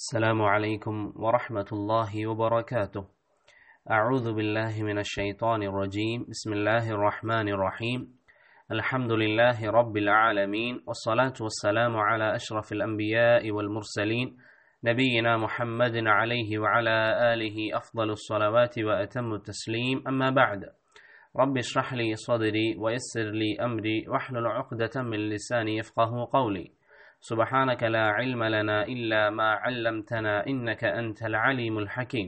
السلام عليكم ورحمة الله وبركاته أعوذ بالله من الشيطان الرجيم بسم الله الرحمن الرحيم الحمد لله رب العالمين والصلاة والسلام على أشرف الأنبياء والمرسلين نبينا محمد عليه وعلى آله أفضل الصلوات وأتم التسليم أما بعد رب اشرح لي صدري ويسر لي أمري واحلل عقدة من لساني يفقه قولي سبحانك لا علم لنا إلا ما علمتنا إنك أنت العليم الحكيم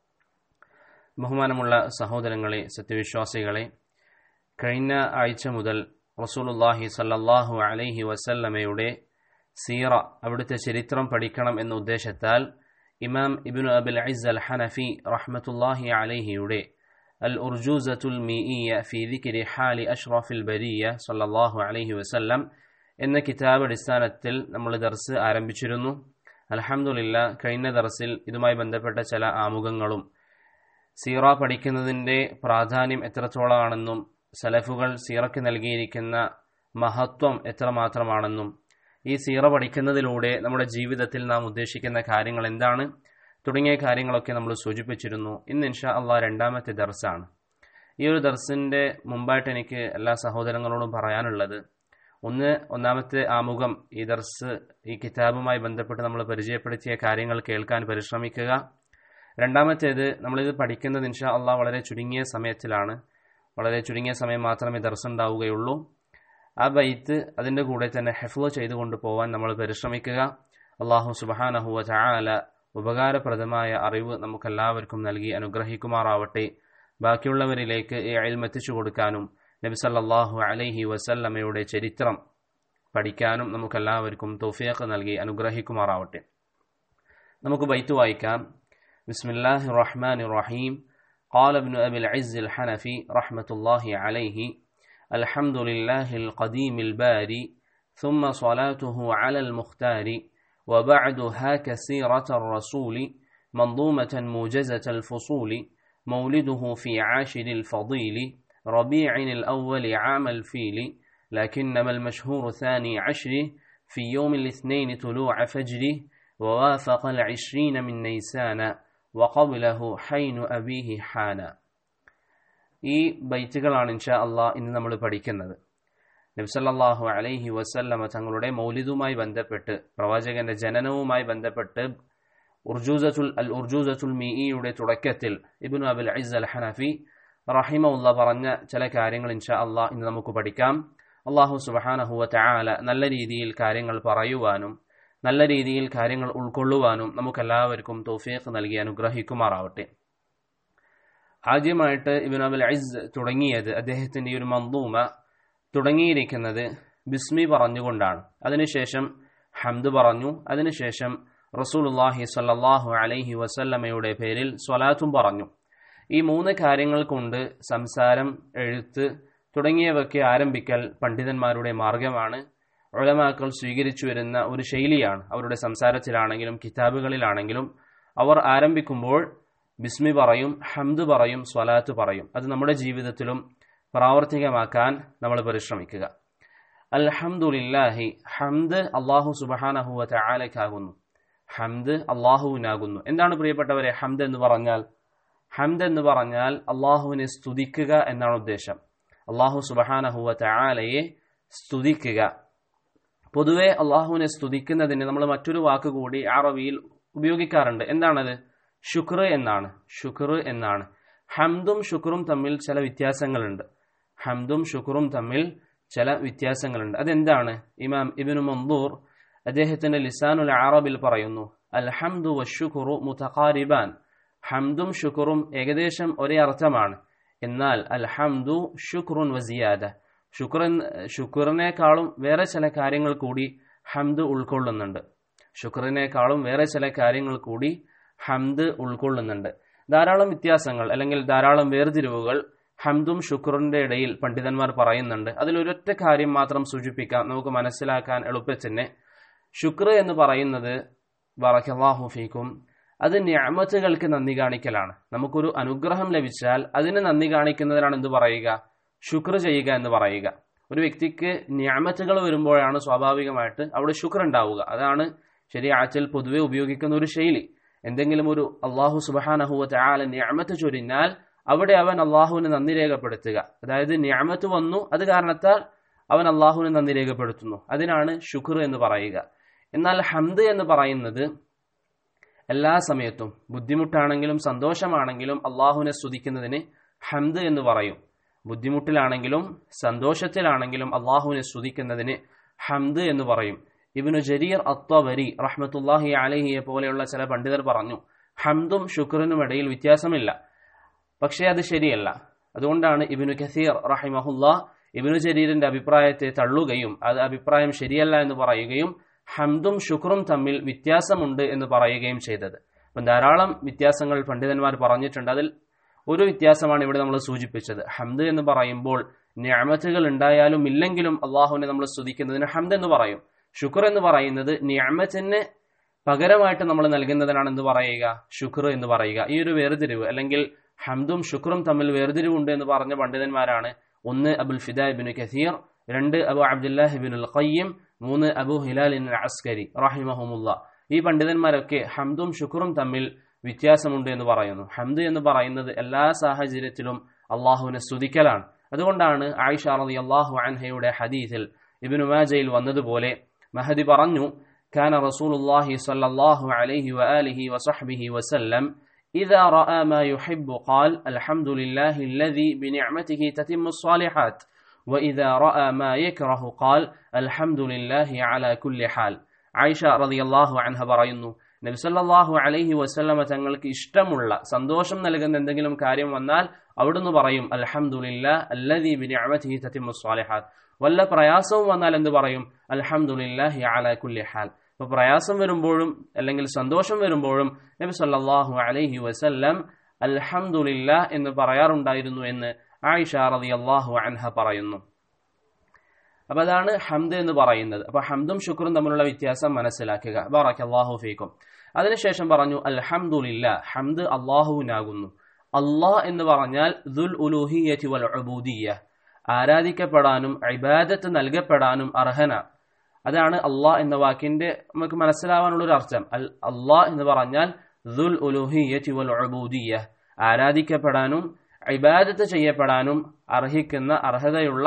ബഹുമാനമുള്ള സഹോദരങ്ങളെ സത്യവിശ്വാസികളെ കഴിഞ്ഞ ആഴ്ച മുതൽ റസൂലുല്ലാഹി സല്ലല്ലാഹു അലൈഹി വസല്ലമയുടെ സീറ അവിടുത്തെ ചരിത്രം പഠിക്കണം എന്ന ഉദ്ദേശത്താൽ ഇമാം ഇബ്നു അബുൽ ഇസ് അൽ ഹനഫി റഹ്മത്തുല്ലാഹി അലൈഹിയുടെ അൽ ഉർജൂസത്തുൽ മീഇയ ഫി ദിക്രി ഹാലി അഷ്റഫിൽ ബരിയ സല്ലല്ലാഹു അലൈഹി വസല്ലം എന്ന കിതാബ് അടിസ്ഥാനത്തിൽ നമ്മൾ ദർസ് ആരംഭിച്ചിരുന്നു അലഹമുല്ല കഴിഞ്ഞ ദർസിൽ ഇതുമായി ബന്ധപ്പെട്ട ചില ആമുഖങ്ങളും സീറ പഠിക്കുന്നതിൻ്റെ പ്രാധാന്യം എത്രത്തോളമാണെന്നും സലഫുകൾ സീറയ്ക്ക് നൽകിയിരിക്കുന്ന മഹത്വം എത്രമാത്രമാണെന്നും ഈ സീറ പഠിക്കുന്നതിലൂടെ നമ്മുടെ ജീവിതത്തിൽ നാം ഉദ്ദേശിക്കുന്ന കാര്യങ്ങൾ എന്താണ് തുടങ്ങിയ കാര്യങ്ങളൊക്കെ നമ്മൾ സൂചിപ്പിച്ചിരുന്നു ഇന്ന് ഇൻഷാ അള്ളാഹ് രണ്ടാമത്തെ ദർസാണ് ഈ ഒരു ദർസിൻ്റെ മുമ്പായിട്ട് എനിക്ക് എല്ലാ സഹോദരങ്ങളോടും പറയാനുള്ളത് ഒന്ന് ഒന്നാമത്തെ ആമുഖം ഈ ദർസ് ഈ കിതാബുമായി ബന്ധപ്പെട്ട് നമ്മൾ പരിചയപ്പെടുത്തിയ കാര്യങ്ങൾ കേൾക്കാൻ പരിശ്രമിക്കുക രണ്ടാമത്തേത് നമ്മളിത് പഠിക്കുന്നത് ഇൻഷാ അള്ളാഹ് വളരെ ചുരുങ്ങിയ സമയത്തിലാണ് വളരെ ചുരുങ്ങിയ സമയം മാത്രമേ ദർസ് ഉണ്ടാവുകയുള്ളൂ ആ ബൈത്ത് അതിൻ്റെ കൂടെ തന്നെ ഹെഫ്ലോ ചെയ്തുകൊണ്ട് പോകാൻ നമ്മൾ പരിശ്രമിക്കുക അള്ളാഹു സുബഹാനഹുവ ചാല ഉപകാരപ്രദമായ അറിവ് നമുക്കെല്ലാവർക്കും നൽകി അനുഗ്രഹിക്കുമാറാവട്ടെ ബാക്കിയുള്ളവരിലേക്ക് ഈ അയൽമെത്തിച്ചു കൊടുക്കാനും നബി സല്ലാഹു അലൈഹി വസല്ലമയുടെ ചരിത്രം പഠിക്കാനും നമുക്കെല്ലാവർക്കും തൗഫീഖ് നൽകി അനുഗ്രഹിക്കുമാറാവട്ടെ നമുക്ക് ബൈത്ത് വായിക്കാം ബിസ്മില്ലാഹി റഹ്മാൻ റഹീം قال ابن أبي العز الحنفي رحمة الله عليه الحمد لله القديم الباري ثم صلاته على المختار وبعد هاك سيرة الرسول منظومة موجزة الفصول مولده في عاشر الفضيل ربيع الأول عام الفيل لكنما المشهور ثاني عشره في يوم الاثنين طلوع فجره ووافق العشرين من نيسان وقبله حين أبيه حان ഈ ബൈറ്റുകളാണ് ഇൻഷാ അള്ളാഹ് ഇന്ന് നമ്മൾ പഠിക്കുന്നത് നബ്സല്ലാഹു അലൈഹി വസല്ലമ തങ്ങളുടെ മൗലിദുമായി ബന്ധപ്പെട്ട് പ്രവാചകന്റെ ജനനവുമായി ബന്ധപ്പെട്ട് ഉർജൂസത്തുൽ അൽ ഉർജൂസത്തുൽ മീഇയുടെ തുടക്കത്തിൽ ഇബ്നു അബുൽ ഇസ് അൽ ഹനഫി റഹിമുള്ള പറഞ്ഞ ചില കാര്യങ്ങൾ ഇൻഷാ അള്ളാഹ് ഇന്ന് നമുക്ക് പഠിക്കാം അള്ളാഹു സുബഹാനഹുവ ചാല നല്ല രീതിയിൽ കാര്യങ്ങൾ പറയുവാനും നല്ല രീതിയിൽ കാര്യങ്ങൾ ഉൾക്കൊള്ളുവാനും നമുക്കെല്ലാവർക്കും തൗഫീഖ് നൽകി അനുഗ്രഹിക്കുമാറാവട്ടെ ആദ്യമായിട്ട് ഇബിൻ അബുൽ ഐസ് തുടങ്ങിയത് അദ്ദേഹത്തിന്റെ ഈ ഒരു മന്ദൂമ തുടങ്ങിയിരിക്കുന്നത് ബിസ്മി പറഞ്ഞുകൊണ്ടാണ് അതിനുശേഷം ഹംദ് പറഞ്ഞു അതിനുശേഷം റസൂലുല്ലാഹി സല്ലാഹു അലൈഹി വസല്ലമയുടെ പേരിൽ സ്വലാത്തും പറഞ്ഞു ഈ മൂന്ന് കാര്യങ്ങൾ കൊണ്ട് സംസാരം എഴുത്ത് തുടങ്ങിയവയ്ക്ക് ആരംഭിക്കൽ പണ്ഡിതന്മാരുടെ മാർഗമാണ് ഉളമാക്കൾ സ്വീകരിച്ചു വരുന്ന ഒരു ശൈലിയാണ് അവരുടെ സംസാരത്തിലാണെങ്കിലും കിതാബുകളിലാണെങ്കിലും അവർ ആരംഭിക്കുമ്പോൾ ബിസ്മി പറയും ഹംദ് പറയും സ്വലാത്ത് പറയും അത് നമ്മുടെ ജീവിതത്തിലും പ്രാവർത്തികമാക്കാൻ നമ്മൾ പരിശ്രമിക്കുക അൽഹംദുലില്ലാഹി ഹംദ് അള്ളാഹു സുബഹാനഹുവ ആലക്കാകുന്നു ഹംദ് അള്ളാഹുവിനാകുന്നു എന്താണ് പ്രിയപ്പെട്ടവരെ ഹംദ് എന്ന് പറഞ്ഞാൽ ഹംദ് എന്ന് പറഞ്ഞാൽ അള്ളാഹുവിനെ സ്തുതിക്കുക എന്നാണ് ഉദ്ദേശം അള്ളാഹു സുബഹാനഹുവ ആലയെ സ്തുതിക്കുക പൊതുവെ അള്ളാഹുവിനെ സ്തുതിക്കുന്നതിന് നമ്മൾ മറ്റൊരു വാക്ക് കൂടി അറബിയിൽ ഉപയോഗിക്കാറുണ്ട് എന്താണത് ശുക്ർ എന്നാണ് ശുക്ർ എന്നാണ് ഹംദും ശുക്രും തമ്മിൽ ചില വ്യത്യാസങ്ങളുണ്ട് ഹംദും ശുക്രും തമ്മിൽ ചില വ്യത്യാസങ്ങളുണ്ട് അതെന്താണ് ഇമാം ഇബിനു മന്ദൂർ അദ്ദേഹത്തിന്റെ ലിസാനുൽ അറബിൽ പറയുന്നു അൽഹംദു വശുഖുറു മുതഖാരിബാൻ ഹംദും ശുക്റും ഏകദേശം ഒരേ അർത്ഥമാണ് എന്നാൽ അൽഹംദു ശുക്രുൻ വസിയാദ ശുക്രൻ ശുക്റിനേക്കാളും വേറെ ചില കാര്യങ്ങൾ കൂടി ഹംദ് ഉൾക്കൊള്ളുന്നുണ്ട് ശുക്റിനേക്കാളും വേറെ ചില കാര്യങ്ങൾ കൂടി ഹംദ് ഉൾക്കൊള്ളുന്നുണ്ട് ധാരാളം വ്യത്യാസങ്ങൾ അല്ലെങ്കിൽ ധാരാളം വേർതിരിവുകൾ ഹംദും ശുക്റിന്റെ ഇടയിൽ പണ്ഡിതന്മാർ പറയുന്നുണ്ട് അതിൽ ഒരൊറ്റ കാര്യം മാത്രം സൂചിപ്പിക്കാം നമുക്ക് മനസ്സിലാക്കാൻ എളുപ്പത്തിന് ശുക്ർ എന്ന് പറയുന്നത് ബറഖല്ലാഹു ഫീക്കും അത് ഞാമത്തുകൾക്ക് നന്ദി കാണിക്കലാണ് നമുക്കൊരു അനുഗ്രഹം ലഭിച്ചാൽ അതിന് നന്ദി കാണിക്കുന്നതിനാണ് എന്ത് പറയുക ശുക്ർ ചെയ്യുക എന്ന് പറയുക ഒരു വ്യക്തിക്ക് ഞാമത്തുകൾ വരുമ്പോഴാണ് സ്വാഭാവികമായിട്ട് അവിടെ ശുക്ർ ഉണ്ടാവുക അതാണ് ശരിയാറ്റിൽ പൊതുവെ ഉപയോഗിക്കുന്ന ഒരു ശൈലി എന്തെങ്കിലും ഒരു അള്ളാഹു സുബഹാനഹുവ ചാല ഞാമത്ത് ചൊരിഞ്ഞാൽ അവിടെ അവൻ അള്ളാഹുവിന് നന്ദി രേഖപ്പെടുത്തുക അതായത് ഞാമത്ത് വന്നു അത് കാരണത്താൽ അവൻ അള്ളാഹുവിന് നന്ദി രേഖപ്പെടുത്തുന്നു അതിനാണ് ശുക്ർ എന്ന് പറയുക എന്നാൽ ഹംദ് എന്ന് പറയുന്നത് എല്ലാ സമയത്തും ബുദ്ധിമുട്ടാണെങ്കിലും സന്തോഷമാണെങ്കിലും അള്ളാഹുവിനെ സ്തുതിക്കുന്നതിന് ഹംദ് എന്ന് പറയും ബുദ്ധിമുട്ടിലാണെങ്കിലും സന്തോഷത്തിലാണെങ്കിലും അള്ളാഹുവിനെ സ്തുതിക്കുന്നതിന് ഹംദ് എന്ന് പറയും ഇബിനു ജരീർ അത്വരി റഹ്മത്തുല്ലാഹി അലഹിയെ പോലെയുള്ള ചില പണ്ഡിതർ പറഞ്ഞു ഹംദും ശുക്രനും ഇടയിൽ വ്യത്യാസമില്ല പക്ഷേ അത് ശരിയല്ല അതുകൊണ്ടാണ് ഇബിനു കസീർ റഹിമഹുല്ല ഇബിനു ജരീറിന്റെ അഭിപ്രായത്തെ തള്ളുകയും അത് അഭിപ്രായം ശരിയല്ല എന്ന് പറയുകയും ഹംദും ശുക്രും തമ്മിൽ വ്യത്യാസമുണ്ട് എന്ന് പറയുകയും ചെയ്തത് അപ്പം ധാരാളം വ്യത്യാസങ്ങൾ പണ്ഡിതന്മാർ പറഞ്ഞിട്ടുണ്ട് അതിൽ ഒരു വ്യത്യാസമാണ് ഇവിടെ നമ്മൾ സൂചിപ്പിച്ചത് ഹംദ് എന്ന് പറയുമ്പോൾ ഞാമത്തുകൾ ഉണ്ടായാലും ഇല്ലെങ്കിലും അള്ളാഹുവിനെ നമ്മൾ സ്തുതിക്കുന്നതിന് ഹംദ് എന്ന് പറയും ശുക്ർ എന്ന് പറയുന്നത് ഞാമത്തിന് പകരമായിട്ട് നമ്മൾ നൽകുന്നതിനാണ് എന്ത് പറയുക ശുക്ർ എന്ന് പറയുക ഈ ഒരു വേർതിരിവ് അല്ലെങ്കിൽ ഹംദും ശുക്രും തമ്മിൽ വേർതിരിവുണ്ട് എന്ന് പറഞ്ഞ പണ്ഡിതന്മാരാണ് ഒന്ന് അബുൽ ഫിദ ഇബിൻ കസീർ രണ്ട് അബു അബ്ദുല്ലാഹ് ഇബിൻ അൽ ഖയ്യം മൂന്ന് അബു ഹിലാൽ ഇൻ അസ്കരി റഹിമഹുമുല്ല ഈ പണ്ഡിതന്മാരൊക്കെ ഹംദും ശുക്രും തമ്മിൽ വ്യത്യാസമുണ്ട് എന്ന് പറയുന്നു ഹംദ് എന്ന് പറയുന്നത് എല്ലാ സാഹചര്യത്തിലും അള്ളാഹുവിനെ സ്തുതിക്കലാണ് അതുകൊണ്ടാണ് ആയിഷ റളി അള്ളാഹു അൻഹയുടെ ഹദീസിൽ ഇബിനു മാജയിൽ വന്നതുപോലെ മഹദി പറഞ്ഞു كان رسول الله صلى الله عليه وآله وصحبه وسلم إذا رأى ما يحب قال الحمد لله الذي بنعمته تتم الصالحات وإذا رأى ما يكره قال الحمد لله على كل حال عائشة رضي الله عنها പറയുന്നു നബി സല്ലല്ലാഹു അലൈഹി വസല്ലമ തങ്ങൾക്ക് ഇഷ്ടമുള്ള സന്തോഷം നൽകുന്ന എന്തെങ്കിലും കാര്യം വന്നാൽ അവിടുന്ന് പറയും അൽഹംദുലില്ലാ അല്ലദീ ബിനിഅമതിഹി തതിമ്മു സ്വാലിഹാത്ത് വല്ല പ്രയാസവും വന്നാൽ എന്ത് പറയും അൽഹംദുലില്ലാഹി അലാ കുല്ലി ഹാൽ അപ്പോൾ പ്രയാസം വരുമ്പോഴും അല്ലെങ്കിൽ സന്തോഷം വരുമ്പോഴും നബി സല്ലല്ലാഹു അലൈഹി വസല്ലം അൽഹംദുലില്ല എന്ന് പറയാറുണ്ടായിരുന്നു എന്ന് ആയിഷ റളിയല്ലാഹു അൻഹ പറയുന്നു അപ്പൊ അതാണ് ഹംദ് എന്ന് പറയുന്നത് അപ്പൊ ഹംദും ശുക്രും തമ്മിലുള്ള വ്യത്യാസം മനസ്സിലാക്കുക ബാറക്കല്ലാഹു ഫീക്കും അതിനുശേഷം പറഞ്ഞു അൽഹംദുലില്ല ഹംദ് അള്ളാഹുവിനാകുന്നു അള്ളാഹ് എന്ന് പറഞ്ഞാൽ ദുൽ ഉലൂഹിയത്തി വൽ ഉബൂദിയ ആരാധിക്കപ്പെടാനും ഇബാദത്ത് നൽകപ്പെടാനും അർഹന അതാണ് അള്ളാഹ് എന്ന വാക്കിന്റെ നമുക്ക് മനസ്സിലാവാനുള്ള ഒരു അർത്ഥം അൽ അള്ളാഹ് എന്ന് പറഞ്ഞാൽ ദുൽ ഉലൂഹിയത്തി വൽ ഉബൂദിയ ആരാധിക്കപ്പെടാനും ഇബാദത്ത് ചെയ്യപ്പെടാനും അർഹിക്കുന്ന അർഹതയുള്ള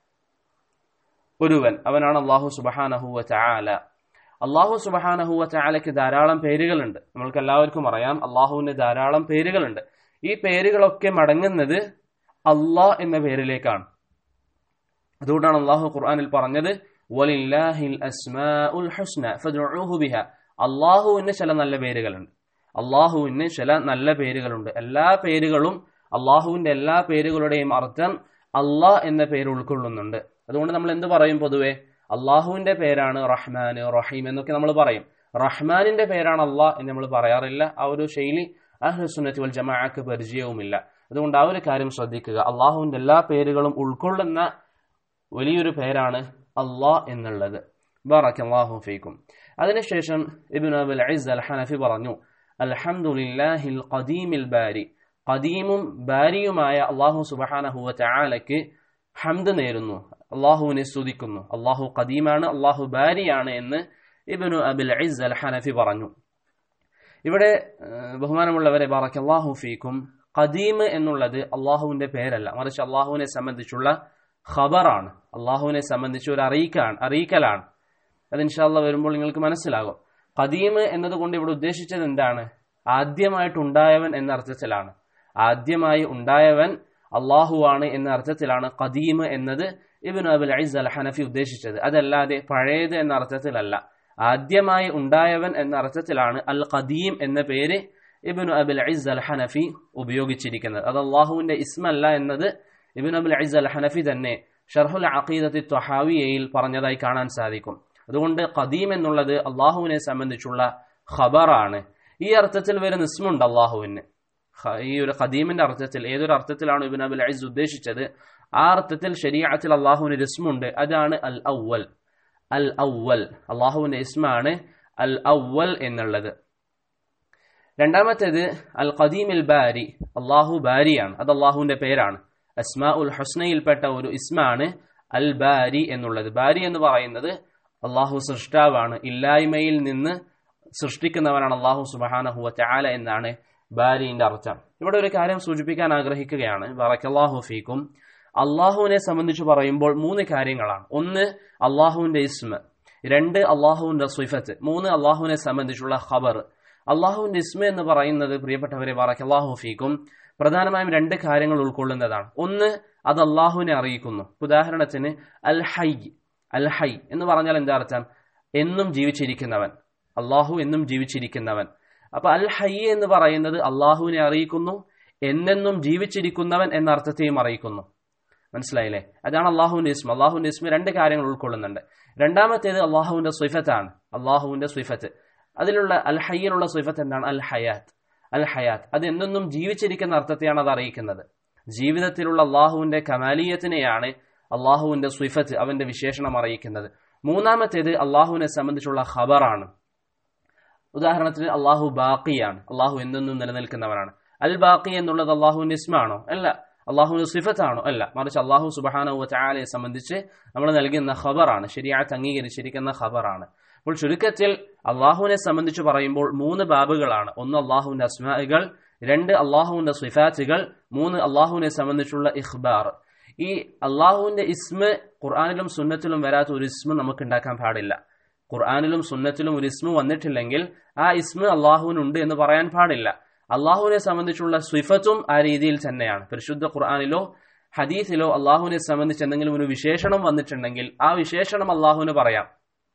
ഒരുവൻ അവനാണ് അള്ളാഹു സുബഹാനഹുവ ചാല അള്ളാഹു സുബഹാനഹുവ ചാലയ്ക്ക് ധാരാളം പേരുകളുണ്ട് നമ്മൾക്ക് എല്ലാവർക്കും അറിയാം അള്ളാഹുവിന് ധാരാളം പേരുകളുണ്ട് ഈ പേരുകളൊക്കെ മടങ്ങുന്നത് അള്ളാഹ് എന്ന പേരിലേക്കാണ് അതുകൊണ്ടാണ് അള്ളാഹു ഖുർആനിൽ പറഞ്ഞത് വലില്ലാഹിൽ അസ്മാഉൽ ഹുസ്ന ഫദ്ഉഹു ബിഹ അള്ളാഹുവിന് ചില നല്ല പേരുകളുണ്ട് അള്ളാഹുവിന് ചില നല്ല പേരുകളുണ്ട് എല്ലാ പേരുകളും അള്ളാഹുവിന്റെ എല്ലാ പേരുകളുടെയും അർത്ഥം അള്ളാഹ് എന്ന പേര് ഉൾക്കൊള്ളുന്നുണ്ട് അതുകൊണ്ട് നമ്മൾ എന്ത് പറയും പൊതുവെ അള്ളാഹുവിന്റെ പേരാണ് റഹ്മാൻ റഹീം എന്നൊക്കെ നമ്മൾ പറയും റഹ്മാനിന്റെ പേരാണ് അള്ളാഹ് എന്ന് നമ്മൾ പറയാറില്ല ആ ഒരു ശൈലി അഹ്സുന്നത്ത് വൽ ജമാഅക്ക് പരിചയവുമില്ല അതുകൊണ്ട് ആ ഒരു കാര്യം ശ്രദ്ധിക്കുക അള്ളാഹുവിന്റെ എല്ലാ പേരുകളും ഉൾക്കൊള്ളുന്ന വലിയൊരു പേരാണ് അള്ളാഹ് എന്നുള്ളത് ബാറക്കല്ലാഹു ഫീക്കും അതിനുശേഷം ഇബ്നു അബുൽ ഇസ് അൽ ഹനഫി പറഞ്ഞു അൽഹംദുലില്ലാഹിൽ ഖദീമിൽ ബാരി ഖദീമും ബാരിയുമായ അള്ളാഹു സുബഹാനഹുവ ചാലയ്ക്ക് ഹംദ് നേരുന്നു അള്ളാഹുവിനെ സ്തുതിക്കുന്നു അള്ളാഹു ഖദീമാണ് അള്ളാഹു ബാരിയാണ് എന്ന് ഇബനു അബുൽ ഇസ് അൽ ഹനഫി പറഞ്ഞു ഇവിടെ ബഹുമാനമുള്ളവരെ ബാറക്ക് അള്ളാഹു ഫീക്കും ഖദീം എന്നുള്ളത് അള്ളാഹുവിന്റെ പേരല്ല മറിച്ച് അള്ളാഹുവിനെ സംബന്ധിച്ചുള്ള ഖബറാണ് അള്ളാഹുവിനെ സംബന്ധിച്ച് ഒരു അറിയിക്കാണ് അറിയിക്കലാണ് അത് ഇൻഷാല്ല വരുമ്പോൾ നിങ്ങൾക്ക് മനസ്സിലാകും ഖദീം എന്നതുകൊണ്ട് ഇവിടെ ഉദ്ദേശിച്ചത് എന്താണ് ആദ്യമായിട്ടുണ്ടായവൻ എന്ന അർത്ഥത്തിലാണ് ആദ്യമായി ഉണ്ടായവൻ അള്ളാഹുവാണ് എന്ന അർത്ഥത്തിലാണ് ഖദീം എന്നത് ഇബിൻ അബുൽ ഐസ് അൽ ഹനഫി ഉദ്ദേശിച്ചത് അതല്ലാതെ പഴയത് എന്ന അർത്ഥത്തിലല്ല ആദ്യമായി ഉണ്ടായവൻ എന്ന അർത്ഥത്തിലാണ് അൽ ഖദീം എന്ന പേര് ഇബിൻ അബുൽ ഐസ് അൽ ഹനഫി ഉപയോഗിച്ചിരിക്കുന്നത് അത് അള്ളാഹുവിന്റെ ഇസ്മല്ല എന്നത് ഇബിൻ അബുൽ ഐസ് അൽ ഹനഫി തന്നെ ഷർഹുൽ അഖീദത്തി ത്വഹാവിയയിൽ പറഞ്ഞതായി കാണാൻ സാധിക്കും അതുകൊണ്ട് ഖദീം എന്നുള്ളത് അള്ളാഹുവിനെ സംബന്ധിച്ചുള്ള ഖബറാണ് ഈ അർത്ഥത്തിൽ വരുന്ന ഇസ്മുണ്ട് അള്ളാഹുവിന് ഈ ഒരു ഖദീമിന്റെ അർത്ഥത്തിൽ ഏതൊരു അർത്ഥത്തിലാണ് ഇബിൻ അബുൽ ഐസ് ഉദ്ദേശിച്ചത് ആ അർത്ഥത്തിൽ ശരീഅത്തിൽ അള്ളാഹുവിന് ഇസ്മുണ്ട് അതാണ് അൽ ഔവൽ അൽ ഔവൽ അള്ളാഹുവിന്റെ ഇസ്മാണ് അൽ ഔവൽ എന്നുള്ളത് രണ്ടാമത്തേത് അൽ ഖദീമിൽ ബാരി അള്ളാഹു ബാരിയാണ് അത് അള്ളാഹുവിന്റെ പേരാണ് അസ്മാ ഉൽ ഹുസ്നയിൽപ്പെട്ട ഒരു ഇസ്മാണ് അൽ ബാരി എന്നുള്ളത് ബാരി എന്ന് പറയുന്നത് അള്ളാഹു സൃഷ്ടാവാണ് ഇല്ലായ്മയിൽ നിന്ന് സൃഷ്ടിക്കുന്നവനാണ് അള്ളാഹു സുബഹാനഹുവ ചാല എന്നാണ് ബാരിന്റെ അർത്ഥം ഇവിടെ ഒരു കാര്യം സൂചിപ്പിക്കാൻ ആഗ്രഹിക്കുകയാണ് ബറക്കല്ലാഹു ഫീക്കും അള്ളാഹുവിനെ സംബന്ധിച്ച് പറയുമ്പോൾ മൂന്ന് കാര്യങ്ങളാണ് ഒന്ന് അള്ളാഹുവിന്റെ ഇസ്മ രണ്ട് അള്ളാഹുവിന്റെ സിഫത്ത് മൂന്ന് അള്ളാഹുവിനെ സംബന്ധിച്ചുള്ള ഖബർ അള്ളാഹുവിന്റെ ഇസ്മ എന്ന് പറയുന്നത് പ്രിയപ്പെട്ടവരെ ബറക്കല്ലാഹു ഫീക്കും പ്രധാനമായും രണ്ട് കാര്യങ്ങൾ ഉൾക്കൊള്ളുന്നതാണ് ഒന്ന് അത് അള്ളാഹുവിനെ അറിയിക്കുന്നു ഉദാഹരണത്തിന് അൽ ഹൈ അൽ ഹൈ എന്ന് പറഞ്ഞാൽ എന്താ അർത്ഥം എന്നും ജീവിച്ചിരിക്കുന്നവൻ അള്ളാഹു എന്നും ജീവിച്ചിരിക്കുന്നവൻ അപ്പൊ അൽ ഹൈ എന്ന് പറയുന്നത് അള്ളാഹുവിനെ അറിയിക്കുന്നു എന്നെന്നും ജീവിച്ചിരിക്കുന്നവൻ എന്ന അർത്ഥത്തെയും അറിയിക്കുന്നു മനസ്സിലായില്ലേ അതാണ് അള്ളാഹുവിന്റെ ഇസ്മ അള്ളാഹുവിന്റെ ഇസ്മ രണ്ട് കാര്യങ്ങൾ ഉൾക്കൊള്ളുന്നുണ്ട് രണ്ടാമത്തേത് അള്ളാഹുവിന്റെ സ്വിഫത്താണ് അള്ളാഹുവിന്റെ സ്വിഫത്ത് അതിലുള്ള അൽ ഹയ്യിലുള്ള സ്വിഫത്ത് എന്താണ് അൽ ഹയാത്ത് അൽ ഹയാത്ത് അത് എന്നെന്നും ജീവിച്ചിരിക്കുന്ന അർത്ഥത്തെയാണ് അത് അറിയിക്കുന്നത് ജീവിതത്തിലുള്ള അള്ളാഹുവിന്റെ കമാലീയത്തിനെയാണ് അള്ളാഹുവിന്റെ സ്വിഫത്ത് അവന്റെ വിശേഷണം അറിയിക്കുന്നത് മൂന്നാമത്തേത് അള്ളാഹുവിനെ സംബന്ധിച്ചുള്ള ഖബറാണ് ഉദാഹരണത്തിന് അള്ളാഹു ബാക്കിയാണ് അള്ളാഹു എന്തെന്നും നിലനിൽക്കുന്നവനാണ് അൽ ബാക്കി എന്നുള്ളത് അള്ളാഹുവിന്റെ ഇസ്മാണോ അല്ല അള്ളാഹുവിന്റെ സിഫത്താണോ അല്ല മറിച്ച് അള്ളാഹു സുബാനു ചാലയെ സംബന്ധിച്ച് നമ്മൾ നൽകുന്ന ഖബറാണ് ശരിയായിട്ട് അംഗീകരിച്ചിരിക്കുന്ന ഖബറാണ് അപ്പോൾ ചുരുക്കത്തിൽ അള്ളാഹുവിനെ സംബന്ധിച്ച് പറയുമ്പോൾ മൂന്ന് ബാബുകളാണ് ഒന്ന് അള്ളാഹുവിന്റെ അസ്മാകൾ രണ്ട് അള്ളാഹുവിന്റെ സിഫാറ്റുകൾ മൂന്ന് അള്ളാഹുവിനെ സംബന്ധിച്ചുള്ള ഇഖ്ബാർ ഈ അള്ളാഹുവിന്റെ ഇസ്മ ഖുർആാനിലും സുന്നത്തിലും വരാത്ത ഒരു ഇസ്മ നമുക്ക് ഉണ്ടാക്കാൻ പാടില്ല ഖുർആാനിലും സുന്നത്തിലും ഒരു ഇസ്മ വന്നിട്ടില്ലെങ്കിൽ ആ ഇസ്മ അള്ളാഹുവിനുണ്ട് എന്ന് പറയാൻ പാടില്ല അള്ളാഹുവിനെ സംബന്ധിച്ചുള്ള സ്വിഫത്തും ആ രീതിയിൽ തന്നെയാണ് പരിശുദ്ധ ഖുർആാനിലോ ഹദീസിലോ അള്ളാഹുവിനെ സംബന്ധിച്ച് എന്തെങ്കിലും ഒരു വിശേഷണം വന്നിട്ടുണ്ടെങ്കിൽ ആ വിശേഷണം അള്ളാഹുവിന് പറയാം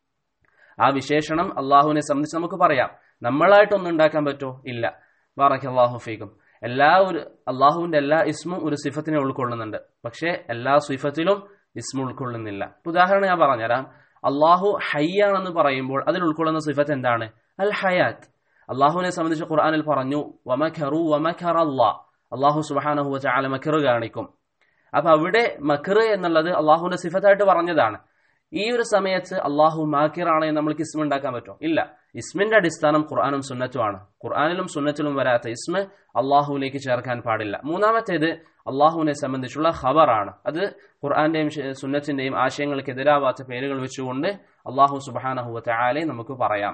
ആ വിശേഷണം അള്ളാഹുവിനെ സംബന്ധിച്ച് നമുക്ക് പറയാം നമ്മളായിട്ടൊന്നും ഉണ്ടാക്കാൻ പറ്റോ ഇല്ല ബാറക്ക് അള്ളാഹു ഫീക്കും എല്ലാ ഒരു അള്ളാഹുവിന്റെ എല്ലാ ഇസ്മും ഒരു സിഫത്തിനെ ഉൾക്കൊള്ളുന്നുണ്ട് പക്ഷേ എല്ലാ സിഫത്തിലും ഇസ്മ ഉൾക്കൊള്ളുന്നില്ല ഉദാഹരണം ഞാൻ പറഞ്ഞുതരാം അള്ളാഹു ഹയ്യാണെന്ന് പറയുമ്പോൾ അതിൽ ഉൾക്കൊള്ളുന്ന സിഫത്ത് എന്താണ് അൽ ഹയാത്ത് അള്ളാഹുവിനെ സംബന്ധിച്ച് ഖുർആാനിൽ പറഞ്ഞു വമഖറു വമഖർ അള്ളാ അള്ളാഹു സുബാനഹു ചാല മഖർ കാണിക്കും അപ്പൊ അവിടെ മഖർ എന്നുള്ളത് അള്ളാഹുവിന്റെ സിഫത്തായിട്ട് പറഞ്ഞതാണ് ഈ ഒരു സമയത്ത് അള്ളാഹു മാക്കിറാണ് എന്ന് നമ്മൾക്ക് ഇസ്മ ഉണ്ടാക്കാൻ പറ്റുമോ ഇല്ല ഇസ്മിന്റെ അടിസ്ഥാനം ഖുർആാനും സുന്നത്തുമാണ് ഖുർആാനിലും സുന്നത്തിലും വരാത്ത ഇസ്മ അള്ളാഹുവിലേക്ക് ചേർക്കാൻ പാടില്ല മൂന്നാമത്തേത് അള്ളാഹുവിനെ സംബന്ധിച്ചുള്ള ഖബറാണ് അത് ഖുർആന്റെയും സുന്നത്തിന്റെയും ആശയങ്ങൾക്ക് എതിരാവാത്ത പേരുകൾ വെച്ചുകൊണ്ട് അള്ളാഹു സുബാനഹുവത്തെ ആലെ നമുക്ക് പറയാം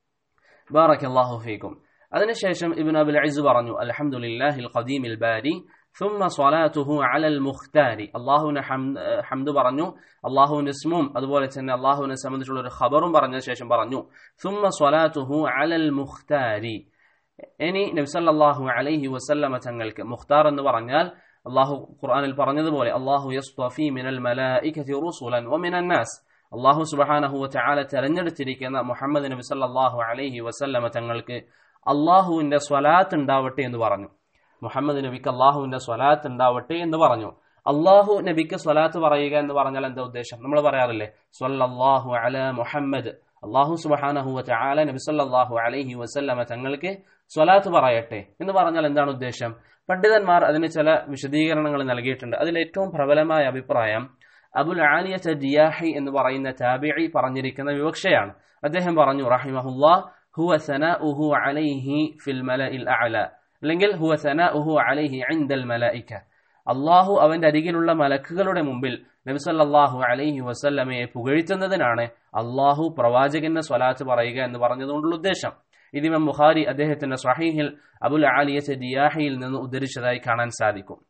ബാറക് അള്ളാഹു ഫീക്കും അതിനുശേഷം ഇബിൻ അബുൽ അയിസ് പറഞ്ഞു അൽഹംദുലില്ലാഹിൽ ഖദീമിൽ ബാരി ثم صلاته على المختار അള്ളാഹുവിന് ഹംദ് പറഞ്ഞു അള്ളാഹുവിന്റെ ഇസ്മും അതുപോലെ തന്നെ അള്ളാഹുവിനെ സംബന്ധിച്ചുള്ള ഒരു ഖബറും പറഞ്ഞ ശേഷം പറഞ്ഞു ثم صلاته على المختار ഇനി നബ്സല്ലാഹു അലൈഹി വസല്ലമ തങ്ങൾക്ക് മുഖ്താർ എന്ന് പറഞ്ഞാൽ അള്ളാഹു ഖുർആനിൽ പറഞ്ഞതുപോലെ അള്ളാഹു യസ്തഫി മിനൽ മലായികതി റുസുലൻ വമിനൻ നാസ് അള്ളാഹു സുബ്ഹാനഹു വതആല തെരഞ്ഞെടുത്തിരിക്കുന്ന മുഹമ്മദ് നബി സല്ലല്ലാഹു അലൈഹി വസല്ലമ തങ്ങൾക്ക് അള്ളാഹുവിന്റെ സ്വലാത്ത് ഉണ്ടാവട്ടെ എന്ന് പറഞ്ഞു മുഹമ്മദ് നബിക്ക് അള്ളാഹുവിന്റെ സ്വലാത്ത് ഉണ്ടാവട്ടെ എന്ന് പറഞ്ഞു അള്ളാഹു നബിക്ക് സ്വലാത്ത് പറയുക എന്ന് പറഞ്ഞാൽ എന്താ ഉദ്ദേശം നമ്മൾ പറയാറില്ലേ സ്വല്ലല്ലാഹു അല മുഹമ്മദ് അള്ളാഹു സുബഹാനഹു വതആല നബി സല്ലല്ലാഹു അലൈഹി വസല്ലമ തങ്ങൾക്ക് സ്വലാത്ത് പറയട്ടെ എന്ന് പറഞ്ഞാൽ എന്താണ് ഉദ്ദേശം പണ്ഡിതന്മാർ അതിന് ചില വിശദീകരണങ്ങൾ നൽകിയിട്ടുണ്ട് അതിൽ ഏറ്റവും പ്രബലമായ അഭിപ്രായം അബുൽ ആലിയത്ത് ജിയാഹി എന്ന് പറയുന്ന താബിഇ പറഞ്ഞിരിക്കുന്ന വിവക്ഷയാണ് അദ്ദേഹം പറഞ്ഞു റഹിമഹുല്ലാ ഹുവ സനാഉഹു അലൈഹി ഫിൽ മലഇൽ അഅല അല്ലെങ്കിൽ ഹുവ സനാഉഹു അലൈഹി ഇൻദൽ മലായിക അള്ളാഹു അവന്റെ അരികിലുള്ള മലക്കുകളുടെ മുമ്പിൽ നബി സല്ലല്ലാഹു അലൈഹി വസല്ലമയെ പുകഴ്ത്തുന്നതിനാണ് അള്ളാഹു പ്രവാചകന്റെ സ്വലാത്ത് പറയുക എന്ന് പറഞ്ഞതുകൊണ്ടുള്ള ഉദ്ദേശം ഇതിമം ബുഖാരി അദ്ദേഹത്തിന്റെ സ്വഹീഹിൽ അബുൽ ആലിയത്ത് ദിയാഹിയിൽ നിന്ന് ഉദ്ധരിച്ചതായി കാണാൻ സാധിക്കും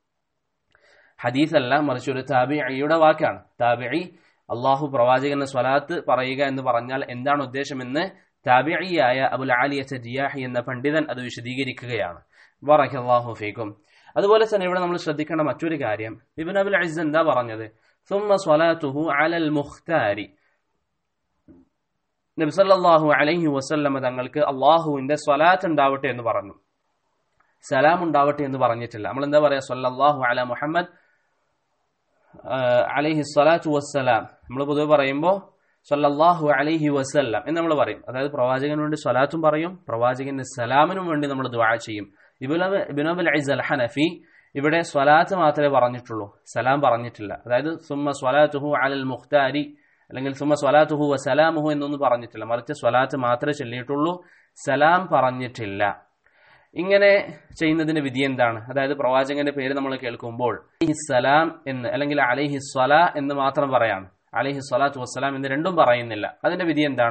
ഹദീസ് അല്ല മറിച്ച് ഒരു താബിയുടെ വാക്കാണ് താബിഇ അള്ളാഹു പ്രവാചകന്റെ സ്വലാത്ത് പറയുക എന്ന് പറഞ്ഞാൽ എന്താണ് ഉദ്ദേശമെന്ന് താബിഇയായ അബുൽ ആലിയത്ത് ദിയാഹി എന്ന പണ്ഡിതൻ അത് വിശദീകരിക്കുകയാണ് ബറക്കല്ലാഹു ഫീക്കും അതുപോലെ തന്നെ ഇവിടെ നമ്മൾ ശ്രദ്ധിക്കേണ്ട മറ്റൊരു കാര്യം ഇബിൻ അബുൽ അസ് എന്താ പറഞ്ഞത് ثم صلاته على المختار നബി സല്ലല്ലാഹു അലൈഹി വസല്ലമ തങ്ങൾക്ക് അള്ളാഹുവിന്റെ സ്വലാത്ത് ഉണ്ടാവട്ടെ എന്ന് പറഞ്ഞു സലാം ഉണ്ടാവട്ടെ എന്ന് പറഞ്ഞിട്ടില്ല നമ്മൾ എന്താ പറയാ സല്ലല്ലാഹു അല മുഹമ്മദ് അലൈഹി സ്വലാത്തു വസ്സലാം നമ്മൾ പൊതുവെ പറയുമ്പോൾ സല്ലല്ലാഹു അലൈഹി വസല്ലം എന്ന് നമ്മൾ പറയും അതായത് പ്രവാചകന് വേണ്ടി സ്വലാത്തും പറയും പ്രവാചകന്റെ സലാമിനും വേണ്ടി നമ്മൾ ദുആ ചെയ്യും ഇബിനബുൽ ഐസ് അൽ ഹനഫി ഇവിടെ സ്വലാത്ത് മാത്രമേ പറഞ്ഞിട്ടുള്ളൂ സലാം പറഞ്ഞിട്ടില്ല അതായത് സുമ്മ സ്വലാത്തുഹു അലൽ മുഖ്താരി അല്ലെങ്കിൽ സുമ്മ സ്വലാത്തുഹു വസലാമുഹു എന്നൊന്നും പറഞ്ഞിട്ടില്ല മറിച്ച് സ്വലാത്ത് മാത്രമേ ചൊല്ലിയിട്ടുള്ളൂ സലാം പറഞ്ഞിട്ടില്ല ഇങ്ങനെ ചെയ്യുന്നതിന്റെ വിധി എന്താണ് അതായത് പ്രവാചകന്റെ പേര് നമ്മൾ കേൾക്കുമ്പോൾ സലാം എന്ന് അല്ലെങ്കിൽ അലൈഹി സ്വല എന്ന് മാത്രം പറയാണ് അലൈഹി സ്വലാത്തു വസ്സലാം എന്ന് രണ്ടും പറയുന്നില്ല അതിന്റെ വിധി എന്താണ്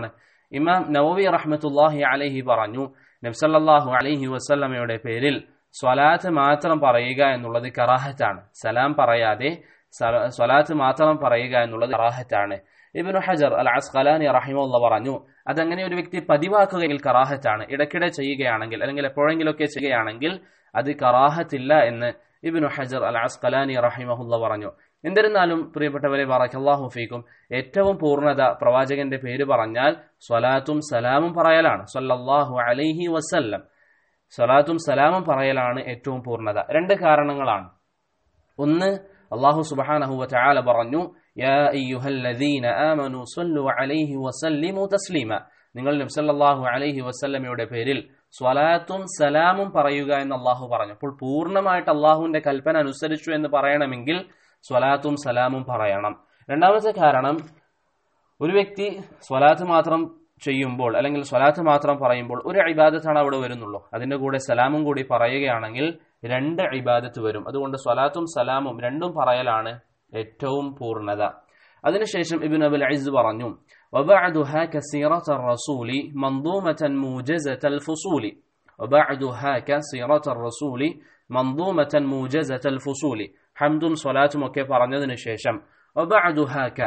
ഇമാം നവവി റഹ്മത്തുല്ലാഹി അലൈഹി പറഞ്ഞു നബ്സല്ലാഹു അലൈഹി വസല്ലമയുടെ പേരിൽ സ്വലാത്ത് മാത്രം പറയുക എന്നുള്ളത് കറാഹത്താണ് സലാം പറയാതെ സ്വലാത്ത് മാത്രം പറയുക എന്നുള്ളത് കറാഹത്താണ് ഇബിനു ഹജർ അൽ അസ്ഖലാനി റഹിമുള്ള പറഞ്ഞു അതങ്ങനെ ഒരു വ്യക്തി പതിവാക്കുകയെങ്കിൽ കറാഹത്താണ് ഇടയ്ക്കിടെ ചെയ്യുകയാണെങ്കിൽ അല്ലെങ്കിൽ എപ്പോഴെങ്കിലൊക്കെ ചെയ്യുകയാണെങ്കിൽ അത് കറാഹത്തില്ല എന്ന് ഇബിനു ഹജർ അൽ അസ്ഖലാനി റഹിമഹുല്ല പറഞ്ഞു എന്നിരുന്നാലും പ്രിയപ്പെട്ടവരെ ബറക്കല്ലാഹു ഫീക്കും ഏറ്റവും പൂർണ്ണത പ്രവാചകന്റെ പേര് പറഞ്ഞാൽ സ്വലാത്തും സലാമും പറയലാണ് സല്ലല്ലാഹു അലൈഹി വസല്ലം സ്വലാത്തും സലാമും പറയലാണ് ഏറ്റവും പൂർണ്ണത രണ്ട് കാരണങ്ങളാണ് ഒന്ന് അള്ളാഹു സുബഹാനഹു വതആല പറഞ്ഞു യാ അയ്യുഹല്ലദീന ആമനു സല്ലു അലൈഹി വസല്ലിമു തസ്ലീമ നിങ്ങൾ നബ്സല്ലാഹു അലൈഹി വസല്ലമയുടെ പേരിൽ സ്വലാത്തും സലാമും പറയുക എന്ന് അള്ളാഹു പറഞ്ഞു അപ്പോൾ പൂർണ്ണമായിട്ട് അള്ളാഹുവിന്റെ കൽപ്പന അനുസരിച്ചു എന്ന് പറയണമെങ്കിൽ സ്വലാത്തും സലാമും പറയണം രണ്ടാമത്തെ കാരണം ഒരു വ്യക്തി സ്വലാത്ത് മാത്രം ചെയ്യുമ്പോൾ അല്ലെങ്കിൽ സ്വലാത്ത് മാത്രം പറയുമ്പോൾ ഒരു ഇബാദത്താണ് അവിടെ വരുന്നുള്ളൂ അതിന്റെ കൂടെ സലാമും കൂടി പറയുകയാണെങ്കിൽ രണ്ട് ഇബാദത്ത് വരും അതുകൊണ്ട് സ്വലാത്തും സലാമും രണ്ടും പറയലാണ് ഏറ്റവും പൂർണ്ണത അതിനുശേഷം ഇബിൻ അബുൽ ഐസ് പറഞ്ഞു وبعدها كسيرة الرسول منظومة موجزة الفصول وبعدها كسيرة الرسول منظومة موجزة الفصول ഹംദും സ്വലാത്തും ഒക്കെ പറഞ്ഞതിന് ശേഷം ഒബഅദുഹാക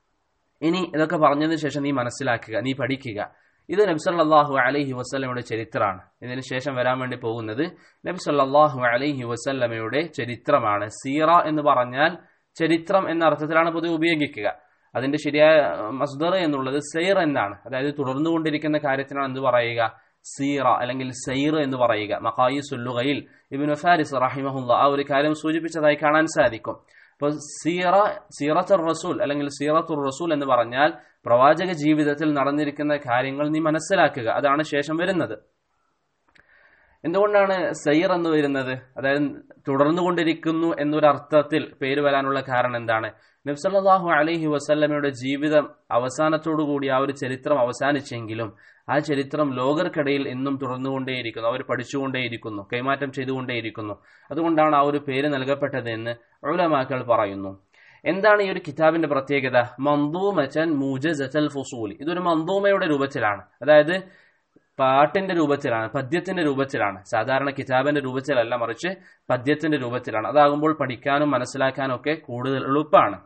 ഇനി ഇതൊക്കെ പറഞ്ഞതിന് ശേഷം നീ മനസ്സിലാക്കുക നീ പഠിക്കുക ഇത് നബി സല്ലല്ലാഹു അലൈഹി വസല്ലമയുടെ ചരിത്രമാണ് ഇതിന് ശേഷം വരാൻ വേണ്ടി പോകുന്നത് നബി സല്ലല്ലാഹു അലൈഹി വസല്ലമയുടെ ചരിത്രമാണ് സീറ എന്ന് പറഞ്ഞാൽ ചരിത്രം എന്ന അർത്ഥത്തിലാണ് പൊതുവെ ഉപയോഗിക്കുക അതിന്റെ ശരിയായ മസ്ദർ എന്നുള്ളത് സെയ്ർ എന്നാണ് അതായത് തുടർന്നുകൊണ്ടിരിക്കുന്ന കാര്യത്തിനാണ് എന്ത് പറയുക സീറ അല്ലെങ്കിൽ സൈർ എന്ന് പറയുക മക്കായി സുല്ലുകയിൽ ഇബിൻ ഫാരിസ് റഹിമഹുല്ല ആ ഒരു കാര്യം സൂചിപ്പിച്ചതായി കാണാൻ സാധിക്കും അപ്പോൾ സീറ സീറത്തുർ റസൂൽ അല്ലെങ്കിൽ സീറത്തുർ റസൂൽ എന്ന് പറഞ്ഞാൽ പ്രവാചക ജീവിതത്തിൽ നടന്നിരിക്കുന്ന കാര്യങ്ങൾ നീ മനസ്സിലാക്കുക അതാണ് ശേഷം വരുന്നത് എന്തുകൊണ്ടാണ് സൈർ എന്ന് വരുന്നത് അതായത് തുടർന്നുകൊണ്ടിരിക്കുന്നു എന്നൊരർത്ഥത്തിൽ പേര് വരാനുള്ള കാരണം എന്താണ് നബ്സല്ലാഹു അലൈഹി വസല്ലമയുടെ ജീവിതം അവസാനത്തോടുകൂടി ആ ഒരു ചരിത്രം അവസാനിച്ചെങ്കിലും ആ ചരിത്രം ലോകർക്കിടയിൽ എന്നും തുടർന്നുകൊണ്ടേയിരിക്കുന്നു അവർ പഠിച്ചുകൊണ്ടേയിരിക്കുന്നു കൈമാറ്റം ചെയ്തുകൊണ്ടേയിരിക്കുന്നു അതുകൊണ്ടാണ് ആ ഒരു പേര് നൽകപ്പെട്ടത് എന്ന് ഉലമാക്കൾ പറയുന്നു എന്താണ് ഈ ഒരു കിതാബിന്റെ പ്രത്യേകത മന്ദൂമച്ചൻ മൂജൽ ഫുസൂലി ഇതൊരു മന്ദൂമയുടെ രൂപത്തിലാണ് അതായത് പാട്ടിന്റെ രൂപത്തിലാണ് പദ്യത്തിന്റെ രൂപത്തിലാണ് സാധാരണ കിതാബിന്റെ രൂപത്തിലല്ല മറിച്ച് പദ്യത്തിന്റെ രൂപത്തിലാണ് അതാകുമ്പോൾ പഠിക്കാനും മനസ്സിലാക്കാനും ഒക്കെ കൂടുതൽ എളുപ്പമാണ്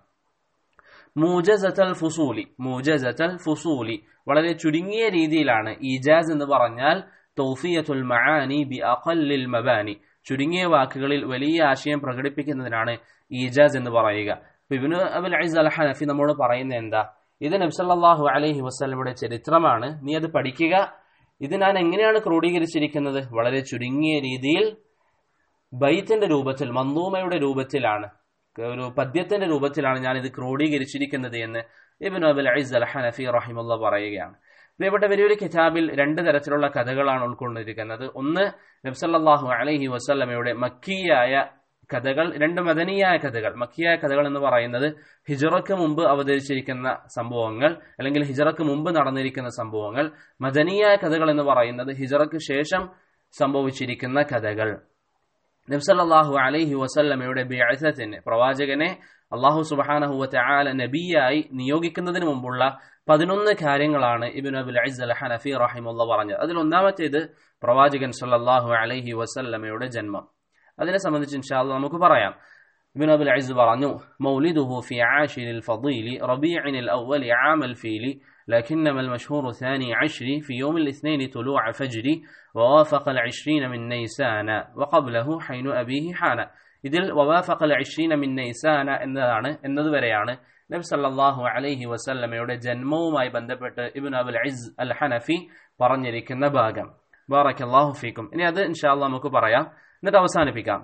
മൂജസത്തൽ ഫുസൂലി മൂജസത്തൽ ഫുസൂലി വളരെ ചുരുങ്ങിയ രീതിയിലാണ് ഈജാസ് എന്ന് പറഞ്ഞാൽ തൗഫിയത്തുൽ മആനി ബി അഖല്ലിൽ മബാനി ചുരുങ്ങിയ വാക്കുകളിൽ വലിയ ആശയം പ്രകടിപ്പിക്കുന്നതിനാണ് ഈജാസ് എന്ന് പറയുക ഇബ്നു അബുൽ ഐസ് അൽ ഹനഫി നമ്മോട് പറയുന്നത് എന്താ ഇത് നബ്സല്ലാഹു അലൈഹി വസ്ലമയുടെ ചരിത്രമാണ് നീ അത് പഠിക്കുക ഇത് ഞാൻ എങ്ങനെയാണ് ക്രോഡീകരിച്ചിരിക്കുന്നത് വളരെ ചുരുങ്ങിയ രീതിയിൽ ബൈത്തിന്റെ രൂപത്തിൽ മന്ദൂമയുടെ രൂപത്തിലാണ് ഒരു പദ്യത്തിന്റെ രൂപത്തിലാണ് ഞാൻ ഇത് ക്രോഡീകരിച്ചിരിക്കുന്നത് എന്ന് ഇബിൻ അബുൽ ഐസ് അൽ ഹനഫി റഹിമുള്ള പറയുകയാണ് പ്രിയപ്പെട്ട വലിയൊരു കിതാബിൽ രണ്ട് തരത്തിലുള്ള കഥകളാണ് ഉൾക്കൊണ്ടിരിക്കുന്നത് ഒന്ന് നബ്സല്ലാഹു അലൈഹി വസ്ല്ലമയുടെ മക്കിയായ കഥകൾ രണ്ട് മദനിയായ കഥകൾ മക്കിയായ കഥകൾ എന്ന് പറയുന്നത് ഹിജറക്ക് മുമ്പ് അവതരിച്ചിരിക്കുന്ന സംഭവങ്ങൾ അല്ലെങ്കിൽ ഹിജറക്ക് മുമ്പ് നടന്നിരിക്കുന്ന സംഭവങ്ങൾ മദനിയായ കഥകൾ എന്ന് പറയുന്നത് ഹിജറക്ക് ശേഷം സംഭവിച്ചിരിക്കുന്ന കഥകൾ നബ്സല്ലാഹു അലൈഹി വസല്ലമയുടെ ബിഅസത്തിന് പ്രവാചകനെ അള്ളാഹു സുബാനഹുവത്തെ ആല നബിയായി നിയോഗിക്കുന്നതിന് മുമ്പുള്ള പതിനൊന്ന് കാര്യങ്ങളാണ് ഇബിൻ അബുൽ അയ്സ് അൽ ഹനഫി റഹിമുള്ള പറഞ്ഞത് അതിൽ ഒന്നാമത്തേത് പ്രവാചകൻ സല്ലല്ലാഹു അലൈഹി വസല്ലമയുടെ ജന്മം അതിനെ സംബന്ധിച്ച് ഇൻഷാല്ല നമുക്ക് പറയാം ابن أبي العز برانو مولده في عاشر الفضيل ربيع الأول عام الفيل لكنما المشهور ثاني عشر في يوم الاثنين طلوع فجر ووافق العشرين من نيسان وقبله حين أبيه حان ഇതിൽ വവാഫഖൽ അഷ്രീന മിൻ നൈസാന എന്നതാണ് എന്നതുവരെയാണ് നബി സല്ലല്ലാഹു അലൈഹി വസല്ലമയുടെ ജന്മവുമായി ബന്ധപ്പെട്ട് ഇബ്നു അബുൽ ഇസ് അൽ ഹനഫി പറഞ്ഞിരിക്കുന്ന ഭാഗം ബാറക്കല്ലാഹു ഫീക്കും ഇനി അത് ഇൻഷാല്ല നമുക്ക് പറയാം എന്നിട്ട് അവസാനിപ്പിക്കാം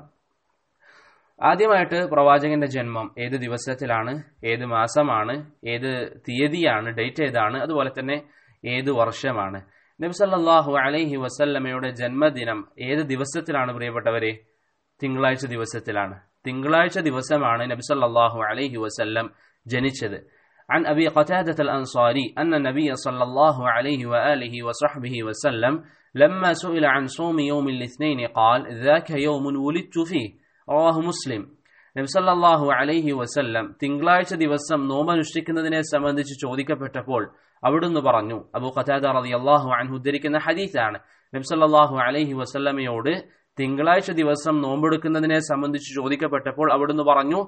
ആദ്യമായിട്ട് പ്രവാചകന്റെ ജന്മം ഏത് ദിവസത്തിലാണ് ഏത് മാസമാണ് ഏത് തീയതിയാണ് ഡേറ്റ് ഏതാണ് അതുപോലെ തന്നെ ഏത് വർഷമാണ് നബി സല്ലല്ലാഹു അലൈഹി വസല്ലമയുടെ ജന്മദിനം ഏത് ദിവസത്തിലാണ് പ്രിയപ്പെട്ടവരെ തിങ്കളാഴ്ച ദിവസത്തിലാണ് തിങ്കളാഴ്ച ദിവസമാണ് നബി സല്ലല്ലാഹു അലൈഹി വസല്ലം ജനിച്ചത് عن أبي قتادة الأنصاري أن النبي صلى الله عليه وآله وصحبه وسلم لما سئل عن صوم يوم الاثنين قال ذاك يوم ولدت فيه റവാഹു മുസ്ലിം നബ്സല്ലാഹു അലൈഹി വസല്ലം തിങ്കളാഴ്ച ദിവസം നോമ്പനുഷ്ഠിക്കുന്നതിനെ സംബന്ധിച്ച് ചോദിക്കപ്പെട്ടപ്പോൾ അവിടുന്ന് പറഞ്ഞു അബു ഖതാദ റതി അള്ളാഹു അൻഹു ഉദ്ധരിക്കുന്ന ഹദീസാണ് നബ്സല്ലാഹു അലൈഹി വസല്ലമയോട് തിങ്കളാഴ്ച ദിവസം നോമ്പെടുക്കുന്നതിനെ സംബന്ധിച്ച് ചോദിക്കപ്പെട്ടപ്പോൾ അവിടുന്ന് പറഞ്ഞു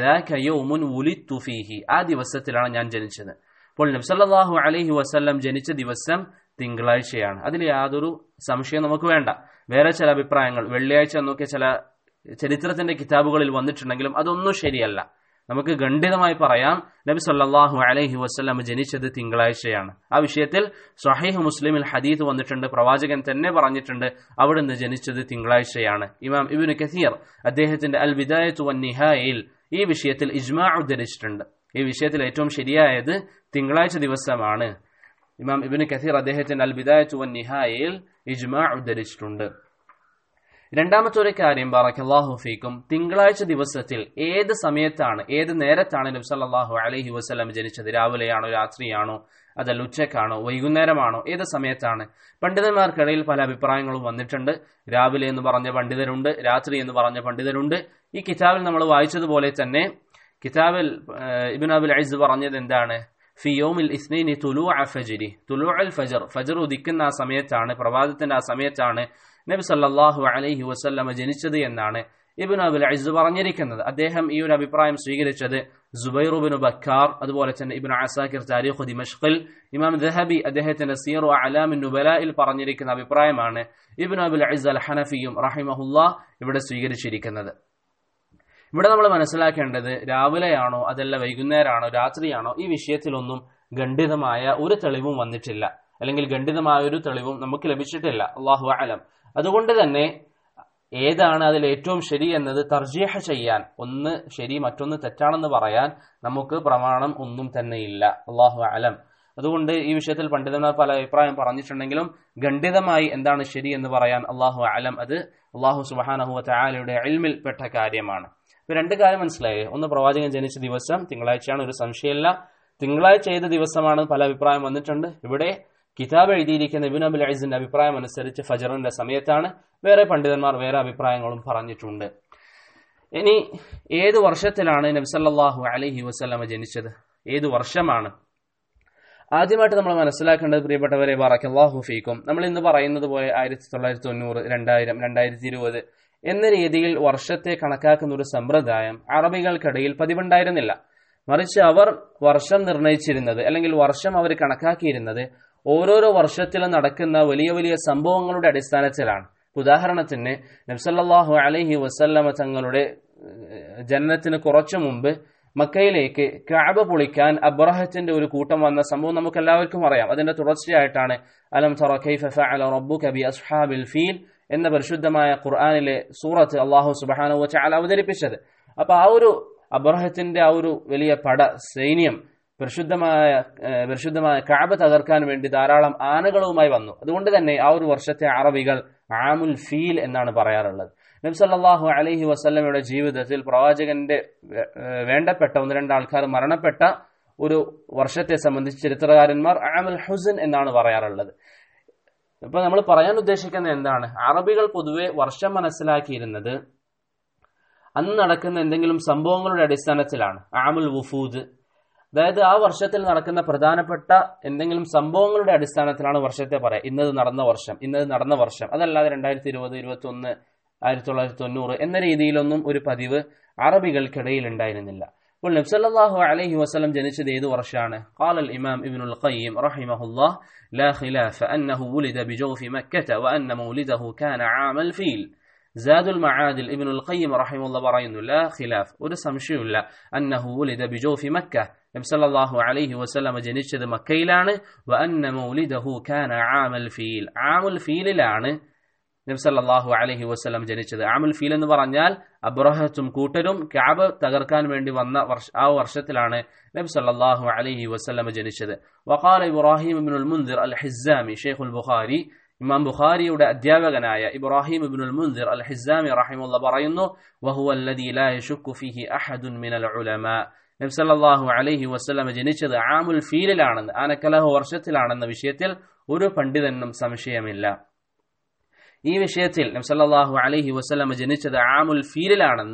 ഫീഹി ആ ദിവസത്തിലാണ് ഞാൻ ജനിച്ചത് അപ്പോൾ നബ്സല്ലാഹു അലൈഹി വസല്ലം ജനിച്ച ദിവസം തിങ്കളാഴ്ചയാണ് അതിൽ യാതൊരു സംശയം നമുക്ക് വേണ്ട വേറെ ചില അഭിപ്രായങ്ങൾ വെള്ളിയാഴ്ച എന്നൊക്കെ ചില ചരിത്രത്തിന്റെ കിതാബുകളിൽ വന്നിട്ടുണ്ടെങ്കിലും അതൊന്നും ശരിയല്ല നമുക്ക് ഖണ്ഡിതമായി പറയാം നബി സല്ലാഹു അലൈഹി വസ്ലം ജനിച്ചത് തിങ്കളാഴ്ചയാണ് ആ വിഷയത്തിൽ സഹീഹ് മുസ്ലിമിൽ ഹദീത്ത് വന്നിട്ടുണ്ട് പ്രവാചകൻ തന്നെ പറഞ്ഞിട്ടുണ്ട് അവിടുന്ന് ജനിച്ചത് തിങ്കളാഴ്ചയാണ് ഇമാം ഇബിന് കസീർ അദ്ദേഹത്തിന്റെ അൽ വിദായത്ത് വൻ നിഹായിൽ ഈ വിഷയത്തിൽ ഇജ്മാ ഉദ്ധരിച്ചിട്ടുണ്ട് ഈ വിഷയത്തിൽ ഏറ്റവും ശരിയായത് തിങ്കളാഴ്ച ദിവസമാണ് ഇമാം ഇബിന് കസീർ അദ്ദേഹത്തിന്റെ അൽ വിദായത്ത് വൻ നിഹായിൽ ഇജ്മാ ഉദ്ധരിച്ചിട്ടുണ്ട് രണ്ടാമത്തെ ഒരു കാര്യം ബാറക്കല്ലാഹു ഫീക്കും തിങ്കളാഴ്ച ദിവസത്തിൽ ഏത് സമയത്താണ് ഏത് നേരത്താണ് നബി സല്ലല്ലാഹു അലൈഹി വസല്ലം ജനിച്ചത് രാവിലെയാണോ രാത്രിയാണോ അതല്ല ഉച്ചക്കാണോ വൈകുന്നേരമാണോ ഏത് സമയത്താണ് പണ്ഡിതന്മാർക്കിടയിൽ പല അഭിപ്രായങ്ങളും വന്നിട്ടുണ്ട് രാവിലെ എന്ന് പറഞ്ഞ പണ്ഡിതരുണ്ട് രാത്രി എന്ന് പറഞ്ഞ പണ്ഡിതരുണ്ട് ഈ കിതാബിൽ നമ്മൾ വായിച്ചതുപോലെ തന്നെ കിതാബിൽ ഇബിൻ അബുൽ ഐസ് പറഞ്ഞത് എന്താണ് ഫിയോമിൽ ഇസ്നൈനി തുലു ഫജരി തുലു അൽ ഫജർ ഫജർ ഉദിക്കുന്ന ആ സമയത്താണ് പ്രഭാതത്തിന്റെ ആ സമയത്താണ് നബി സല്ലാഹു അലൈഹി വസല്ലമ ജനിച്ചത് എന്നാണ് ഇബിൻ അബുൽ ഐസ് പറഞ്ഞിരിക്കുന്നത് അദ്ദേഹം ഈ ഒരു അഭിപ്രായം സ്വീകരിച്ചത് ജുബൈറുബിന് ബക്കാർ അതുപോലെ തന്നെ ഇബിൻ അസാക്കിർ താരിഖ് ദിമഷ്ഖിൽ ഇമാം ദഹബി അദ്ദേഹത്തിന്റെ സീറു അലാമിൻ നുബലയിൽ പറഞ്ഞിരിക്കുന്ന അഭിപ്രായമാണ് ഇബിൻ അബുൽ ഐസ് അൽ ഹനഫിയും റഹിമഹുല്ല ഇവിടെ സ്വീകരിച്ചിരിക്കുന്നത് ഇവിടെ നമ്മൾ മനസ്സിലാക്കേണ്ടത് രാവിലെയാണോ അതല്ല വൈകുന്നേരമാണോ രാത്രിയാണോ ഈ വിഷയത്തിലൊന്നും ഖണ്ഡിതമായ ഒരു തെളിവും വന്നിട്ടില്ല അല്ലെങ്കിൽ ഖണ്ഡിതമായ ഒരു തെളിവും നമുക്ക് ലഭിച്ചിട്ടില്ല അള്ളാഹു അലം അതുകൊണ്ട് തന്നെ ഏതാണ് അതിൽ ഏറ്റവും ശരി എന്നത് തർജീഹ ചെയ്യാൻ ഒന്ന് ശരി മറ്റൊന്ന് തെറ്റാണെന്ന് പറയാൻ നമുക്ക് പ്രമാണം ഒന്നും തന്നെ ഇല്ല അള്ളാഹു അലം അതുകൊണ്ട് ഈ വിഷയത്തിൽ പണ്ഡിതന്മാർ പല അഭിപ്രായം പറഞ്ഞിട്ടുണ്ടെങ്കിലും ഖണ്ഡിതമായി എന്താണ് ശരി എന്ന് പറയാൻ അള്ളാഹു അലം അത് അള്ളാഹു സുബാനഹു ചായാലയുടെ അൽമിൽ പെട്ട കാര്യമാണ് ഇപ്പൊ രണ്ട് കാര്യം മനസ്സിലായേ ഒന്ന് പ്രവാചകൻ ജനിച്ച ദിവസം തിങ്കളാഴ്ചയാണ് ഒരു സംശയമില്ല തിങ്കളാഴ്ച ഏത് ദിവസമാണ് പല അഭിപ്രായം വന്നിട്ടുണ്ട് ഇവിടെ കിതാബ് എഴുതിയിരിക്കുന്ന ഇബിൻ അബുൽ അൈസിന്റെ അഭിപ്രായം അനുസരിച്ച് ഫജറിന്റെ സമയത്താണ് വേറെ പണ്ഡിതന്മാർ വേറെ അഭിപ്രായങ്ങളും പറഞ്ഞിട്ടുണ്ട് ഇനി ഏത് വർഷത്തിലാണ് നബ്സല്ലാഹു അലഹി വസ്ലമ ജനിച്ചത് ഏത് വർഷമാണ് ആദ്യമായിട്ട് നമ്മൾ മനസ്സിലാക്കേണ്ടത് പ്രിയപ്പെട്ടവരെ ബാറക്കല്ലാഹു ഫീക്കും നമ്മൾ ഇന്ന് പറയുന്നത് പോലെ ആയിരത്തി തൊള്ളായിരത്തി തൊണ്ണൂറ് രണ്ടായിരം രണ്ടായിരത്തി ഇരുപത് എന്ന രീതിയിൽ വർഷത്തെ കണക്കാക്കുന്ന ഒരു സമ്പ്രദായം അറബികൾക്കിടയിൽ പതിവുണ്ടായിരുന്നില്ല മറിച്ച് അവർ വർഷം നിർണയിച്ചിരുന്നത് അല്ലെങ്കിൽ വർഷം അവർ കണക്കാക്കിയിരുന്നത് ഓരോരോ വർഷത്തിലും നടക്കുന്ന വലിയ വലിയ സംഭവങ്ങളുടെ അടിസ്ഥാനത്തിലാണ് ഉദാഹരണത്തിന് നബ്സല്ലാഹു അലഹി വസല്ലമ തങ്ങളുടെ ജനനത്തിന് കുറച്ചു മുമ്പ് മക്കയിലേക്ക് കാബ പൊളിക്കാൻ അബ്രഹത്തിന്റെ ഒരു കൂട്ടം വന്ന സംഭവം നമുക്ക് എല്ലാവർക്കും അറിയാം അതിന്റെ തുടർച്ചയായിട്ടാണ് അലം തറ കൈഫ ഫഅല റബ്ബുക ബി അസ്ഹാബിൽ ഫീൽ എന്ന പരിശുദ്ധമായ ഖുർആനിലെ സൂറത്ത് അള്ളാഹു സുബാനു വച്ചാൽ അവതരിപ്പിച്ചത് അപ്പൊ ആ ഒരു അബ്രഹത്തിന്റെ ആ ഒരു വലിയ പട സൈന്യം പരിശുദ്ധമായ പരിശുദ്ധമായ കാബ തകർക്കാൻ വേണ്ടി ധാരാളം ആനകളുമായി വന്നു അതുകൊണ്ട് തന്നെ ആ ഒരു വർഷത്തെ അറബികൾ ആമുൽ ഫീൽ എന്നാണ് പറയാറുള്ളത് നബ്സല്ലാഹു അലഹി വസ്ല്ലമയുടെ ജീവിതത്തിൽ പ്രവാചകന്റെ വേണ്ടപ്പെട്ട ഒന്ന് രണ്ട് ആൾക്കാർ മരണപ്പെട്ട ഒരു വർഷത്തെ സംബന്ധിച്ച് ചരിത്രകാരന്മാർ ആമുൽ ഹുസൻ എന്നാണ് പറയാറുള്ളത് ഇപ്പൊ നമ്മൾ പറയാൻ ഉദ്ദേശിക്കുന്നത് എന്താണ് അറബികൾ പൊതുവെ വർഷം മനസ്സിലാക്കിയിരുന്നത് അന്ന് നടക്കുന്ന എന്തെങ്കിലും സംഭവങ്ങളുടെ അടിസ്ഥാനത്തിലാണ് ആമുൽ വുഫൂദ് അതായത് ആ വർഷത്തിൽ നടക്കുന്ന പ്രധാനപ്പെട്ട എന്തെങ്കിലും സംഭവങ്ങളുടെ അടിസ്ഥാനത്തിലാണ് വർഷത്തെ പറയാം ഇന്നത് നടന്ന വർഷം ഇന്നത് നടന്ന വർഷം അതല്ലാതെ രണ്ടായിരത്തി ഇരുപത് ഇരുപത്തി ഒന്ന് ആയിരത്തി തൊള്ളായിരത്തി തൊണ്ണൂറ് എന്ന രീതിയിലൊന്നും ഒരു പതിവ് അറബികൾക്കിടയിൽ ഉണ്ടായിരുന്നില്ല അപ്പോൾ നബ്സല്ലാഹു അലൈഹി വസ്ലം ജനിച്ചത് ഏത് വർഷമാണ് قال الإمام ابن القيم رحمه الله لا خلاف أنه ولد بجوف مكة وأن مولده كان عام الفيل زاد المعادل ابن القيم رحمه الله പറയുന്നു لا خلاف ഒരു സംശയമില്ല أنه ولد بجوف مكة നബി സല്ലല്ലാഹു അലൈഹി വസല്ലമ ജനിച്ചത് മക്കയിലാണ് വഅന്ന മൗലിദഹു കാന ആമൽ ഫീൽ ആമുൽ ഫീലിലാണ് നബി സല്ലല്ലാഹു അലൈഹി വസല്ലം ജനിച്ചത് ആമുൽ ഫീൽ എന്ന് പറഞ്ഞാൽ അബ്രഹത്തും കൂട്ടരും കാബ തകർക്കാൻ വേണ്ടി വന്ന വർഷ ആ വർഷത്തിലാണ് നബി സല്ലല്ലാഹു അലൈഹി വസല്ലമ ജനിച്ചത് വഖാല ഇബ്രാഹിം ഇബ്നുൽ മുൻദിർ അൽ ഹിസ്സാമി ഷെയ്ഖുൽ ബുഖാരി ഇമാം ബുഖാരിയുടെ അധ്യാപകനായ ഇബ്രാഹിം ഇബ്നുൽ മുൻദിർ അൽ ഹിസ്സാമി റഹിമുള്ള പറയുന്നു വഹുവ അല്ലദീ ലാ യശുക്കു ഫീഹി അഹദുൻ മിനൽ ഉലമാ നബ്സല്ലാഹു അലൈഹി വസ്ലമ ജനിച്ചത് ആമുൽ ഫീലിലാണെന്ന് ആനക്കലഹ വർഷത്തിലാണെന്ന വിഷയത്തിൽ ഒരു പണ്ഡിതനും സംശയമില്ല ഈ വിഷയത്തിൽ നബ്സല്ലാഹു അലൈഹി വസ്ലമ ജനിച്ചത് ആമുൽ ഫീലിലാണെന്ന്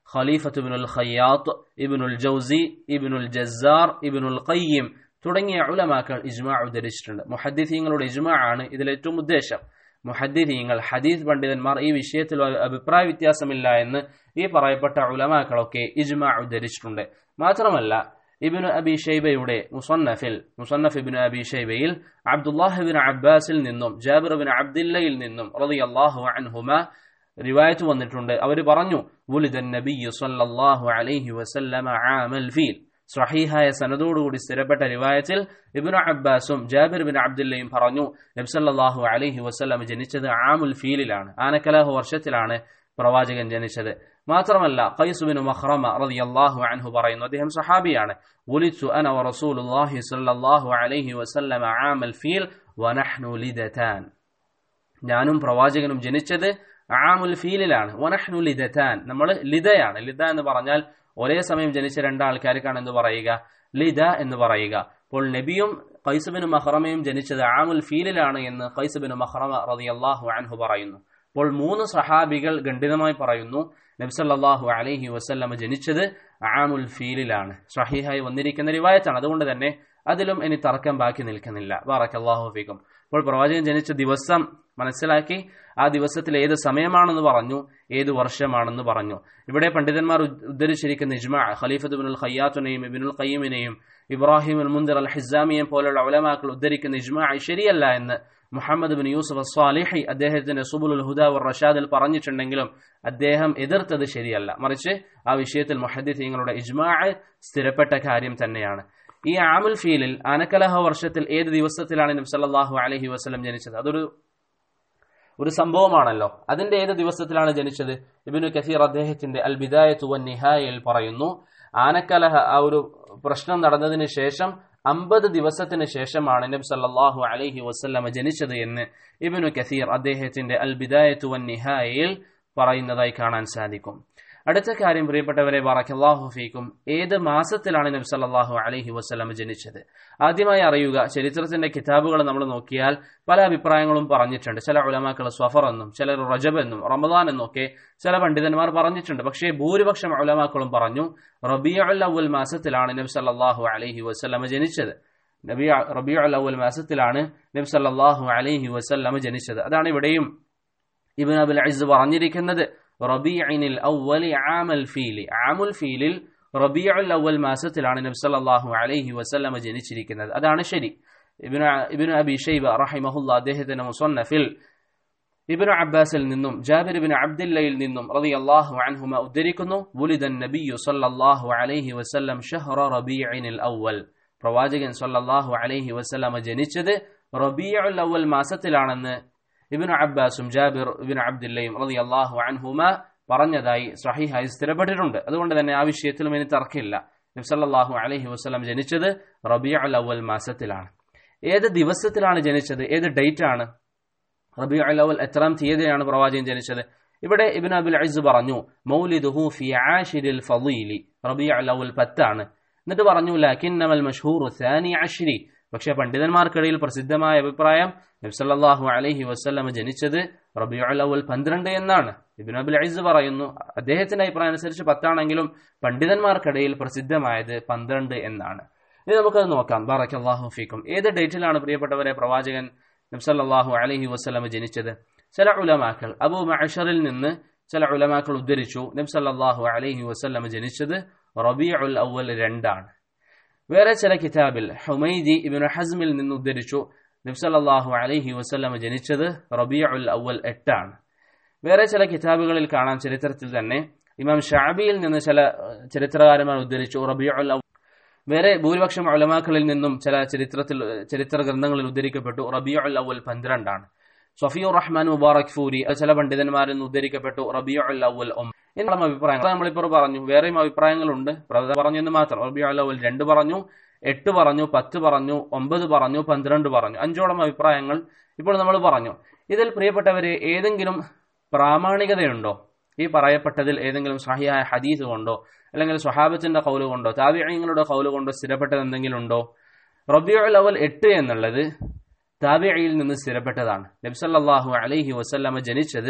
ഖലീഫത്ത് ഇബ്നുൽ ഖയ്യാത്ത് ഇബ്നുൽ ജൗസി ഇബ്നുൽ ജസാർ ഇബ്നുൽ ഖയ്യിം തുടങ്ങിയ ഉലമാക്കൾ ഇജ്മാ ഉദ്ധരിച്ചിട്ടുണ്ട് മുഹദ്ദിഥീങ്ങളുടെ ഇജ്മാ ആണ് ഇതിൽ ഏറ്റവും ഉദ്ദേശം മുഹദ്ദിഥീങ്ങൾ ഹദീസ് പണ്ഡിതന്മാർ ഈ വിഷയത്തിൽ ഒരു അഭിപ്രായ വ്യത്യാസമില്ല എന്ന് ഈ പറയപ്പെട്ട ഉലമാക്കളൊക്കെ ഇജ്മാ ഉദ്ധരിച്ചിട്ടുണ്ട് മാത്രമല്ല ഇബിനു അബി ഷൈബയുടെ മുസന്നഫിൽ മുസന്നഫ് ഇബിനു അബി ഷൈബയിൽ അബ്ദുല്ലാഹിബിൻ അബ്ബാസിൽ നിന്നും ജാബിർ ബിൻ അബ്ദുല്ലയിൽ നിന്നും റളിയല്ലാഹു അൻഹുമ റിവായത്ത് വന്നിട്ടുണ്ട് അവർ പറഞ്ഞു വുലിദൻ നബിയ്യു സല്ലല്ലാഹു അലൈഹി വസല്ലമ ആമൽ ഫീൽ സ്വഹീഹായ സനദോടുകൂടി സ്ഥിരപ്പെട്ട റിവായത്തിൽ ഇബ്നു അബ്ബാസും ജാബിർ ബിൻ അബ്ദുല്ലയും പറഞ്ഞു നബ്സല്ലാഹു അലൈഹി വസ്ലം ജനിച്ചത് ആമുൽ ഫീലിലാണ് ആനക്കലാഹു വർഷത്തിലാണ് പ്രവാചകൻ ജനിച്ചത് മാത്രമല്ല ഖൈസുബിൻ മഖ്റമ റളിയല്ലാഹു അൻഹു പറയുന്നു അദ്ദേഹം സഹാബിയാണ് വുലിത്തു അന വറസൂലുള്ളാഹി സ്വല്ലല്ലാഹു അലൈഹി വസല്ലമ ആമൽ ഫീൽ വനഹ്നു ലിദതാൻ ഞാനും പ്രവാചകനും ജനിച്ചത് ആമുൽ ഫീലിലാണ് വനഹ്നു ലിദതാൻ നമ്മൾ ലിദയാണ് ലിദ എന്ന് പറഞ്ഞാൽ ഒരേ സമയം ജനിച്ച രണ്ടാൾക്കാർക്കാണ് എന്ന് പറയുക ലിദ എന്ന് പറയുക അപ്പോൾ നബിയും ഖൈസുബിന് മഹ്റമയും ജനിച്ചത് ആമുൽ ഫീലിലാണ് എന്ന് ഖൈസുബിന് മഹ്റമ റളിയല്ലാഹു അൻഹു പറയുന്നു അപ്പോൾ മൂന്ന് സഹാബികൾ ഖണ്ഡിതമായി പറയുന്നു നബ്സല്ലാഹു അലൈഹി വസല്ലമ ജനിച്ചത് ആമുൽ ഫീലിലാണ് സഹീഹായി വന്നിരിക്കുന്ന റിവായത്താണ് അതുകൊണ്ട് തന്നെ അതിലും ഇനി തർക്കം ബാക്കി നിൽക്കുന്നില്ല ബാറക്കല്ലാഹു ഫീക്കും അപ്പോൾ പ്രവാചകൻ ജനിച്ച ദിവസം മനസ്സിലാക്കി ആ ദിവസത്തിൽ ഏത് സമയമാണെന്ന് പറഞ്ഞു ഏത് വർഷമാണെന്ന് പറഞ്ഞു ഇവിടെ പണ്ഡിതന്മാർ ഉദ്ധരിച്ചിരിക്കുന്ന ഇജ്മാ ഖലീഫത്ത് ബിനുൽ ഖയ്യാത്തുനെയും ഇബിനുൽ ഖയ്യമിനെയും ഇബ്രാഹിം അൽ മുന്ദിർ അൽ ഹിസാമിയെയും പോലുള്ള ഉലമാക്കൾ ഉദ്ധരിക്കുന്ന ഇജ്മാ ശരിയല്ല എന്ന് മുഹമ്മദ് ബിൻ യൂസുഫ് അസ്വാലിഹി അദ്ദേഹത്തിന്റെ സുബുൽ ഹുദ റഷാദിൽ പറഞ്ഞിട്ടുണ്ടെങ്കിലും അദ്ദേഹം എതിർത്തത് ശരിയല്ല മറിച്ച് ആ വിഷയത്തിൽ മുഹദ്ദിങ്ങളുടെ ഇജ്മാ സ്ഥിരപ്പെട്ട കാര്യം തന്നെയാണ് ഈ ആമുൽ ഫീലിൽ ആനക്കലഹ വർഷത്തിൽ ഏത് ദിവസത്തിലാണ് നബ്സല്ലാഹു അലഹി വസ്ലം ജനിച്ചത് അതൊരു ഒരു സംഭവമാണല്ലോ അതിന്റെ ഏത് ദിവസത്തിലാണ് ജനിച്ചത് ഇബിനു കസീർ അദ്ദേഹത്തിന്റെ അൽ ബിദായത്തു വൻ നിഹായയിൽ പറയുന്നു ആനക്കലഹ ആ ഒരു പ്രശ്നം നടന്നതിന് ശേഷം അമ്പത് ദിവസത്തിന് ശേഷമാണ് നബി സല്ലല്ലാഹു അലൈഹി വസല്ലമ ജനിച്ചത് എന്ന് ഇബിനു കസീർ അദ്ദേഹത്തിന്റെ അൽ ബിദായത്തു വൻ നിഹായയിൽ പറയുന്നതായി കാണാൻ സാധിക്കും അടുത്ത കാര്യം പ്രിയപ്പെട്ടവരെ ബറക്കല്ലാഹു ഫീക്കും ഏത് മാസത്തിലാണ് നബി സല്ലല്ലാഹു അലൈഹി വസല്ലം ജനിച്ചത് ആദ്യമായി അറിയുക ചരിത്രത്തിന്റെ കിതാബുകൾ നമ്മൾ നോക്കിയാൽ പല അഭിപ്രായങ്ങളും പറഞ്ഞിട്ടുണ്ട് ചില ഉലമാക്കൾ സ്വഫർ എന്നും ചിലർ റജബ് എന്നും റമദാൻ എന്നൊക്കെ ചില പണ്ഡിതന്മാർ പറഞ്ഞിട്ടുണ്ട് പക്ഷേ ഭൂരിപക്ഷം ഉലമാക്കളും പറഞ്ഞു റബിയുൽ അവൽ മാസത്തിലാണ് നബി സല്ലല്ലാഹു അലൈഹി വസല്ലം ജനിച്ചത് നബി റബിയുൽ അവൽ മാസത്തിലാണ് നബി സല്ലല്ലാഹു അലൈഹി വസല്ലം ജനിച്ചത് അതാണ് ഇവിടെയും ഇബ്നു അബുൽ അസ് പറഞ്ഞിരിക്കുന്നത് റബീഇനിൽ ഔവലി ആമൽ ഫീലി ആമുൽ ഫീലിൽ റബീഉൽ അവൽ മാസത്തിലാണ് നബി സല്ലല്ലാഹു അലൈഹി വസല്ലമ ജനിച്ചിരിക്കുന്നത് അതാണ് ശരി ഇബ്നു ഇബ്നു അബി ഷൈബ റഹിമഹുല്ല അദ്ദേഹത്തിന്റെ മുസന്നഫിൽ ഇബ്നു അബ്ബാസിൽ നിന്നും ജാബിർ ഇബ്നു അബ്ദുല്ലയിൽ നിന്നും റളിയല്ലാഹു അൻഹുമ ഉദ്ധരിക്കുന്നു വുലിദൻ നബിയു സല്ലല്ലാഹു അലൈഹി വസല്ലം ഷഹ്റ റബീഇനിൽ അവൽ പ്രവാചകൻ സല്ലല്ലാഹു അലൈഹി വസല്ലമ ജനിച്ചത് റബീഉൽ അവൽ മാസത്തിലാണെന്ന് ഇബിനു അബ്ബാസും ജാബിർ ഇബിനു അബ്ദുല്ലയും റതി അള്ളാഹു അൻഹുമ പറഞ്ഞതായി സഹിഹായി സ്ഥിരപ്പെട്ടിട്ടുണ്ട് അതുകൊണ്ട് തന്നെ ആ വിഷയത്തിലും ഇനി തർക്കമില്ല നബ്സല്ലാഹു അലഹി വസ്ലം ജനിച്ചത് റബിയ അൽ അവൽ മാസത്തിലാണ് ഏത് ദിവസത്തിലാണ് ജനിച്ചത് ഏത് ഡേറ്റ് ആണ് റബിയ അൽ അവൽ എത്രാം തീയതിയാണ് പ്രവാചകൻ ജനിച്ചത് ഇവിടെ ഇബിൻ അബുൽ അസ് പറഞ്ഞു മൗലിദുഹു ഫി ആഷിരിൽ ഫളീലി റബിയ അൽ അവൽ പത്താണ് എന്നിട്ട് പറഞ്ഞു ലക്കിന്നമൽ മഷ്ഹൂർ സാനി അഷ്രി പക്ഷെ പണ്ഡിതന്മാർക്കിടയിൽ പ്രസിദ്ധമായ അഭിപ്രായം നബ്സല്ലാഹു അലൈഹി വസ്ലം ജനിച്ചത് റബിയുൽ അവൽ പന്ത്രണ്ട് എന്നാണ് ഇബിൻ അബുൽ അയിസ് പറയുന്നു അദ്ദേഹത്തിന്റെ അഭിപ്രായം അനുസരിച്ച് പത്താണെങ്കിലും പണ്ഡിതന്മാർക്കിടയിൽ പ്രസിദ്ധമായത് പന്ത്രണ്ട് എന്നാണ് ഇനി നമുക്കത് നോക്കാം ബാറക്കല്ലാഹു ഫീക്കും ഏത് ഡേറ്റിലാണ് പ്രിയപ്പെട്ടവരെ പ്രവാചകൻ നബ്സല്ലാഹു അലൈഹി വസ്ലം ജനിച്ചത് ചില ഉലമാക്കൾ അബു മഅഷറിൽ നിന്ന് ചില ഉലമാക്കൾ ഉദ്ധരിച്ചു നബ്സല്ലാഹു അലൈഹി വസ്ലം ജനിച്ചത് റബിയുൽ അവൽ രണ്ടാണ് വേറെ ചില കിതാബിൽ ഹുമൈദി ഇബിന് ഹസ്മിൽ നിന്ന് ഉദ്ധരിച്ചു നബ്സല്ലാഹു അലൈഹി വസ്ലം ജനിച്ചത് റബിയുൽ അവൽ എട്ടാണ് വേറെ ചില കിതാബുകളിൽ കാണാം ചരിത്രത്തിൽ തന്നെ ഇമാം ഷാബിയിൽ നിന്ന് ചില ചരിത്രകാരന്മാർ ഉദ്ധരിച്ചു റബിയുൽ അവൽ വേറെ ഭൂരിപക്ഷം അലമാക്കളിൽ നിന്നും ചില ചരിത്രത്തിൽ ചരിത്ര ഗ്രന്ഥങ്ങളിൽ ഉദ്ധരിക്കപ്പെട്ടു റബിയുൽ അവൽ പന്ത്രണ്ടാണ് സഫിയുർ റഹ്മാൻ മുബാറക് ഫൂരി ചില പണ്ഡിതന്മാരിൽ നിന്ന് ഉദ്ധരിക്കപ്പെട്ടു റബിയുൽ അവൽ ഒമ്പത് എന്നുള്ള അഭിപ്രായങ്ങൾ നമ്മളിപ്പോൾ പറഞ്ഞു വേറെയും അഭിപ്രായങ്ങളുണ്ട് പറഞ്ഞു എന്ന് മാത്രം റബി അലവൽ രണ്ട് പറഞ്ഞു എട്ട് പറഞ്ഞു പത്ത് പറഞ്ഞു ഒമ്പത് പറഞ്ഞു പന്ത്രണ്ട് പറഞ്ഞു അഞ്ചോളം അഭിപ്രായങ്ങൾ ഇപ്പോൾ നമ്മൾ പറഞ്ഞു ഇതിൽ പ്രിയപ്പെട്ടവരെ ഏതെങ്കിലും പ്രാമാണികതയുണ്ടോ ഈ പറയപ്പെട്ടതിൽ ഏതെങ്കിലും സഹിയായ ഹദീസ് കൊണ്ടോ അല്ലെങ്കിൽ സ്വഹാബത്തിന്റെ കൗല് കൊണ്ടോ താബിയങ്ങളുടെ കൗല് കൊണ്ടോ സ്ഥിരപ്പെട്ടത് എന്തെങ്കിലും ഉണ്ടോ റബിയുൽ അവൽ എട്ട് എന്നുള്ളത് താബിയയിൽ നിന്ന് സ്ഥിരപ്പെട്ടതാണ് നബ്സല്ലാഹു അലൈഹി വസല്ലമ ജനിച്ചത്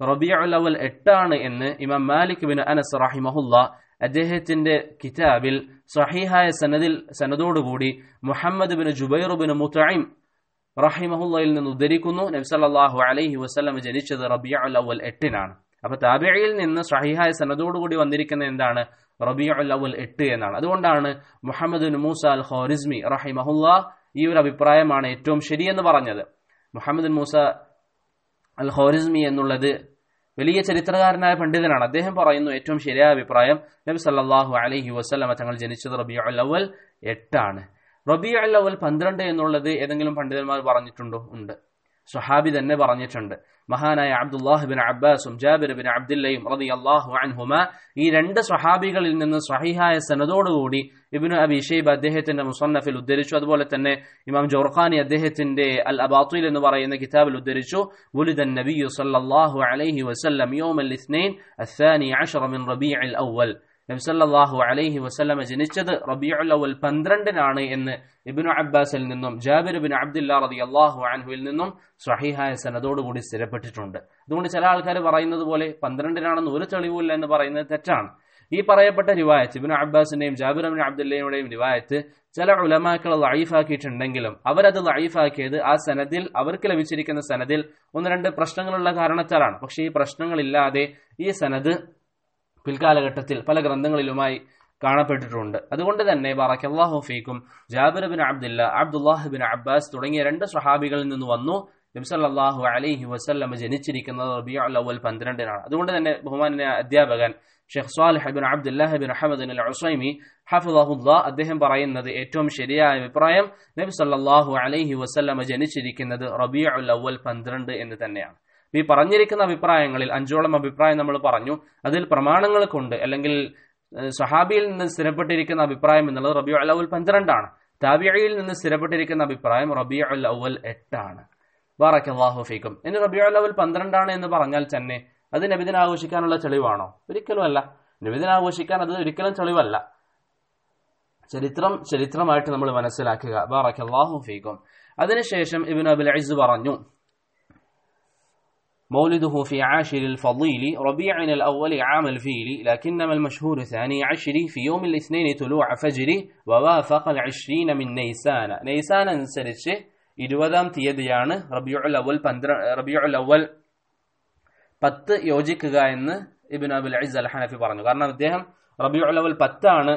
റബിയുൽ അവൽ എട്ടാണ് എന്ന് ഇമാം മാലിക് ബിൻ അനസ് റഹിമഹുല്ല അദ്ദേഹത്തിന്റെ കിതാബിൽ സഹീഹായ സനദിൽ സനദോടുകൂടി മുഹമ്മദ് ബിൻ ജുബൈർ ബിൻ മുത്തൈം റഹിമഹുല്ലയിൽ നിന്ന് ഉദ്ധരിക്കുന്നു നബ്സല്ലാഹു അലൈഹി വസ്ലം ജനിച്ചത് റബിയുൽ അവൽ എട്ടിനാണ് അപ്പൊ താബിയയിൽ നിന്ന് സഹിഹായ സനദോടുകൂടി വന്നിരിക്കുന്ന എന്താണ് റബിയുൽ അവൽ എട്ട് എന്നാണ് അതുകൊണ്ടാണ് മുഹമ്മദ് ബിൻ മൂസ അൽ ഖോറിസ്മി റഹിമഹുല്ല ഈ ഒരു അഭിപ്രായമാണ് ഏറ്റവും ശരിയെന്ന് പറഞ്ഞത് മുഹമ്മദ് ബിൻ മൂസ അൽ ഖോറിസ്മി എന്നുള്ളത് വലിയ ചരിത്രകാരനായ പണ്ഡിതനാണ് അദ്ദേഹം പറയുന്നു ഏറ്റവും ശരിയായ അഭിപ്രായം നബി സല്ലാഹു അലൈഹി വസ്ലമ തങ്ങൾ ജനിച്ചത് റബിയുൽ അവൽ എട്ടാണ് റബിയുൽ അവൽ പന്ത്രണ്ട് എന്നുള്ളത് ഏതെങ്കിലും പണ്ഡിതന്മാർ പറഞ്ഞിട്ടുണ്ടോ ഉണ്ട് സുഹാബി തന്നെ പറഞ്ഞിട്ടുണ്ട് മഹാനായ അബ്ദുല്ലാഹ് ബിൻ അബ്ബാസും ജാബിർ ബിൻ അബ്ദുല്ലയും റതി അള്ളാഹു അൻഹുമ ഈ രണ്ട് സ്വഹാബികളിൽ നിന്ന് സ്വഹിഹായ സനദോടുകൂടി ഇബിനു അബി ഷെയ്ബ് അദ്ദേഹത്തിന്റെ മുസന്നഫിൽ ഉദ്ധരിച്ചു അതുപോലെ തന്നെ ഇമാം ജോർഖാനി അദ്ദേഹത്തിന്റെ അൽ അബാത്തുൽ എന്ന് പറയുന്ന കിതാബിൽ ഉദ്ധരിച്ചു വുലിദൻ നബിയു സല്ലല്ലാഹു അലൈഹി വസല്ലം യൗമൽ ഇസ്നൈൻ അസ്സാനി അഷറ മിൻ റബീഉൽ അവൽ നബ്സല്ലാഹു അലൈഹി വസല്ലമ ജനിച്ചത് റബിയുൽ അവൽ പന്ത്രണ്ടിനാണ് എന്ന് ഇബിനു അബ്ബാസിൽ നിന്നും ജാബിർ ബിൻ അബ്ദുല്ല റതി അള്ളാഹു അൻഹുവിൽ നിന്നും സ്വഹീഹായ സനദോടുകൂടി സ്ഥിരപ്പെട്ടിട്ടുണ്ട് അതുകൊണ്ട് ചില ആൾക്കാർ പറയുന്നത് പോലെ പന്ത്രണ്ടിനാണെന്ന് ഒരു തെളിവില്ല എന്ന് പറയുന്നത് തെറ്റാണ് ഈ പറയപ്പെട്ട റിവായത്ത് ഇബിനു അബ്ബാസിന്റെയും ജാബിർ ബിൻ അബ്ദുല്ലയുടെയും റിവായത്ത് ചില ഉലമാക്കൾ ലൈഫാക്കിയിട്ടുണ്ടെങ്കിലും അവരത് ലൈഫാക്കിയത് ആ സനദിൽ അവർക്ക് ലഭിച്ചിരിക്കുന്ന സനദിൽ ഒന്ന് രണ്ട് പ്രശ്നങ്ങളുള്ള കാരണത്താലാണ് പക്ഷേ ഈ പ്രശ്നങ്ങളില്ലാതെ ഈ സനദ് പിൽക്കാലഘട്ടത്തിൽ പല ഗ്രന്ഥങ്ങളിലുമായി കാണപ്പെട്ടിട്ടുണ്ട് അതുകൊണ്ട് തന്നെ ബാറക്കല്ലാഹു ഫീക്കും ജാബിർ ബിൻ അബ്ദുല്ല അബ്ദുല്ലാഹ് ബിൻ അബ്ബാസ് തുടങ്ങിയ രണ്ട് സഹാബികളിൽ നിന്ന് വന്നു നബ്സല്ലാഹു അലൈഹി വസല്ലം ജനിച്ചിരിക്കുന്നത് റബിയുൽ അവൽ പന്ത്രണ്ടിനാണ് അതുകൊണ്ട് തന്നെ ബഹുമാന അധ്യാപകൻ ഷെഖ് സാലിഹ് ബിൻ അബ്ദുല്ലാഹ് ബിൻ അഹമ്മദ് അൽ ഉസൈമി ഹഫിദഹുല്ല അദ്ദേഹം പറയുന്നത് ഏറ്റവും ശരിയായ അഭിപ്രായം നബി സല്ലാഹു അലൈഹി വസല്ലം ജനിച്ചിരിക്കുന്നത് റബിയുൽ അവൽ പന്ത്രണ്ട് എന്ന് തന്നെയാണ് ഈ പറഞ്ഞിരിക്കുന്ന അഭിപ്രായങ്ങളിൽ അഞ്ചോളം അഭിപ്രായം നമ്മൾ പറഞ്ഞു അതിൽ പ്രമാണങ്ങൾ കൊണ്ട് അല്ലെങ്കിൽ സഹാബിയിൽ നിന്ന് സ്ഥിരപ്പെട്ടിരിക്കുന്ന അഭിപ്രായം എന്നുള്ളത് റബിയു അലവൽ പന്ത്രണ്ടാണ് താബിയയിൽ നിന്ന് സ്ഥിരപ്പെട്ടിരിക്കുന്ന അഭിപ്രായം റബിയു അൽ അവൽ എട്ടാണ് ബാറക്കല്ലാഹു ഫീക്കും ഇനി റബിയു അലവൽ പന്ത്രണ്ടാണ് എന്ന് പറഞ്ഞാൽ തന്നെ അത് നബിദിന ആഘോഷിക്കാനുള്ള തെളിവാണോ ഒരിക്കലും അല്ല നബിദിന ആഘോഷിക്കാൻ അത് ഒരിക്കലും തെളിവല്ല ചരിത്രം ചരിത്രമായിട്ട് നമ്മൾ മനസ്സിലാക്കുക ബാറക്കല്ലാഹു ഫീക്കും അതിനുശേഷം ഇബിൻ അബുൽ അയിസ് പറഞ്ഞു مولده في عاشر الفضيل ربيع الأول عام الفيل لكنما المشهور ثاني عشر في يوم الاثنين طلوع فجر ووافق العشرين من نيسان نيسان അനുസരിച്ച് ഇരുപതാം തീയതിയാണ് റബിയുൽ അവൽ പന്ത്ര റബിയുൽ അവൽ പത്ത് യോജിക്കുക എന്ന് ഇബിൻ അബുൽ അയിസ് അൽ ഹനഫി പറഞ്ഞു കാരണം അദ്ദേഹം റബിയുൽ അവൽ പത്താണ്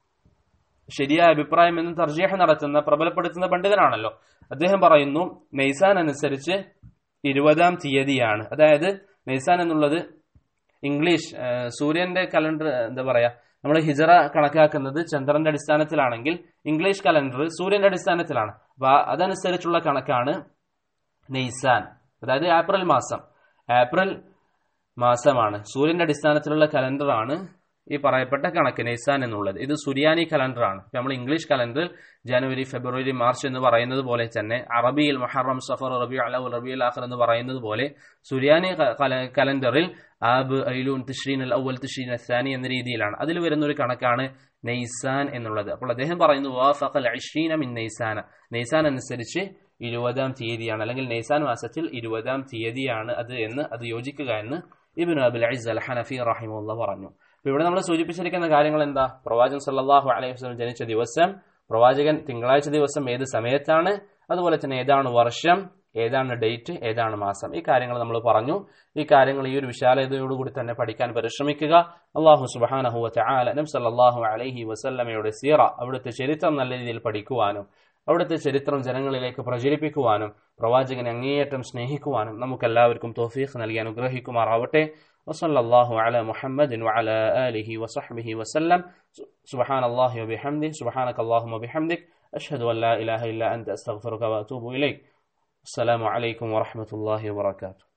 ശരിയായ അഭിപ്രായം എന്ന് തർജീഹ നടത്തുന്ന പ്രബലപ്പെടുത്തുന്ന പണ്ഡിതനാണല്ലോ അദ്ദേഹം പറയുന്നു നെയ്സാൻ അനുസരിച്ച് ഇരുപതാം തീയതിയാണ് അതായത് നൈസാൻ എന്നുള്ളത് ഇംഗ്ലീഷ് സൂര്യന്റെ കലണ്ടർ എന്താ പറയാ നമ്മൾ ഹിജറ കണക്കാക്കുന്നത് ചന്ദ്രന്റെ അടിസ്ഥാനത്തിലാണെങ്കിൽ ഇംഗ്ലീഷ് കലണ്ടർ സൂര്യന്റെ അടിസ്ഥാനത്തിലാണ് അപ്പൊ അതനുസരിച്ചുള്ള കണക്കാണ് നെയ്സാൻ അതായത് ഏപ്രിൽ മാസം ഏപ്രിൽ മാസമാണ് സൂര്യന്റെ അടിസ്ഥാനത്തിലുള്ള കലണ്ടറാണ് ഈ പറയപ്പെട്ട കണക്ക് നൈസാൻ എന്നുള്ളത് ഇത് സുരിയാനി കലണ്ടറാണ് നമ്മൾ ഇംഗ്ലീഷ് കലണ്ടറിൽ ജനുവരി ഫെബ്രുവരി മാർച്ച് എന്ന് പറയുന്നത് പോലെ തന്നെ അറബിയിൽ മഹറം സഫർ റബി അലവ് റബി ആഖർ എന്ന് പറയുന്നത് പോലെ സുരിയാനി കലണ്ടറിൽ ആബ് ഐലൂൻ തിഷ്രീൻ അൽ അവൽ തിഷ്രീൻ അസാനി എന്ന രീതിയിലാണ് അതിൽ വരുന്ന ഒരു കണക്കാണ് നെയ്സാൻ എന്നുള്ളത് അപ്പോൾ അദ്ദേഹം പറയുന്നു വാഫഖൽ അഷ്രീന മിൻ നെയ്സാന നെയ്സാൻ അനുസരിച്ച് ഇരുപതാം തീയതിയാണ് അല്ലെങ്കിൽ നെയ്സാൻ മാസത്തിൽ ഇരുപതാം തീയതിയാണ് അത് എന്ന് അത് യോജിക്കുക എന്ന് ഇബിൻ അബുൽ അയ്സ് അൽ ഹനഫി റഹിമുള്ള പറഞ്ഞു അപ്പൊ ഇവിടെ നമ്മൾ സൂചിപ്പിച്ചിരിക്കുന്ന കാര്യങ്ങൾ എന്താ പ്രവാചകൻ സല്ലാഹു അലൈഹി വസ്ലം ജനിച്ച ദിവസം പ്രവാചകൻ തിങ്കളാഴ്ച ദിവസം ഏത് സമയത്താണ് അതുപോലെ തന്നെ ഏതാണ് വർഷം ഏതാണ് ഡേറ്റ് ഏതാണ് മാസം ഈ കാര്യങ്ങൾ നമ്മൾ പറഞ്ഞു ഈ കാര്യങ്ങൾ ഈ ഒരു വിശാലതയോടുകൂടി തന്നെ പഠിക്കാൻ പരിശ്രമിക്കുക അള്ളാഹു സുബാനഹു ചാല നബ് സല്ലാഹു അലൈഹി വസല്ലമയുടെ സീറ അവിടുത്തെ ചരിത്രം നല്ല രീതിയിൽ പഠിക്കുവാനും അവിടുത്തെ ചരിത്രം ജനങ്ങളിലേക്ക് പ്രചരിപ്പിക്കുവാനും പ്രവാചകനെ അങ്ങേയറ്റം സ്നേഹിക്കുവാനും നമുക്കെല്ലാവർക്കും തോഫീഖ് നൽകി അനുഗ്രഹിക്കുമാറാവട്ടെ وصلى الله على محمد وعلى آله وصحبه وسلم سبحان الله وبحمده سبحانك اللهم وبحمدك أشهد أن لا إله إلا أنت أستغفرك وأتوب إليك السلام عليكم ورحمة الله وبركاته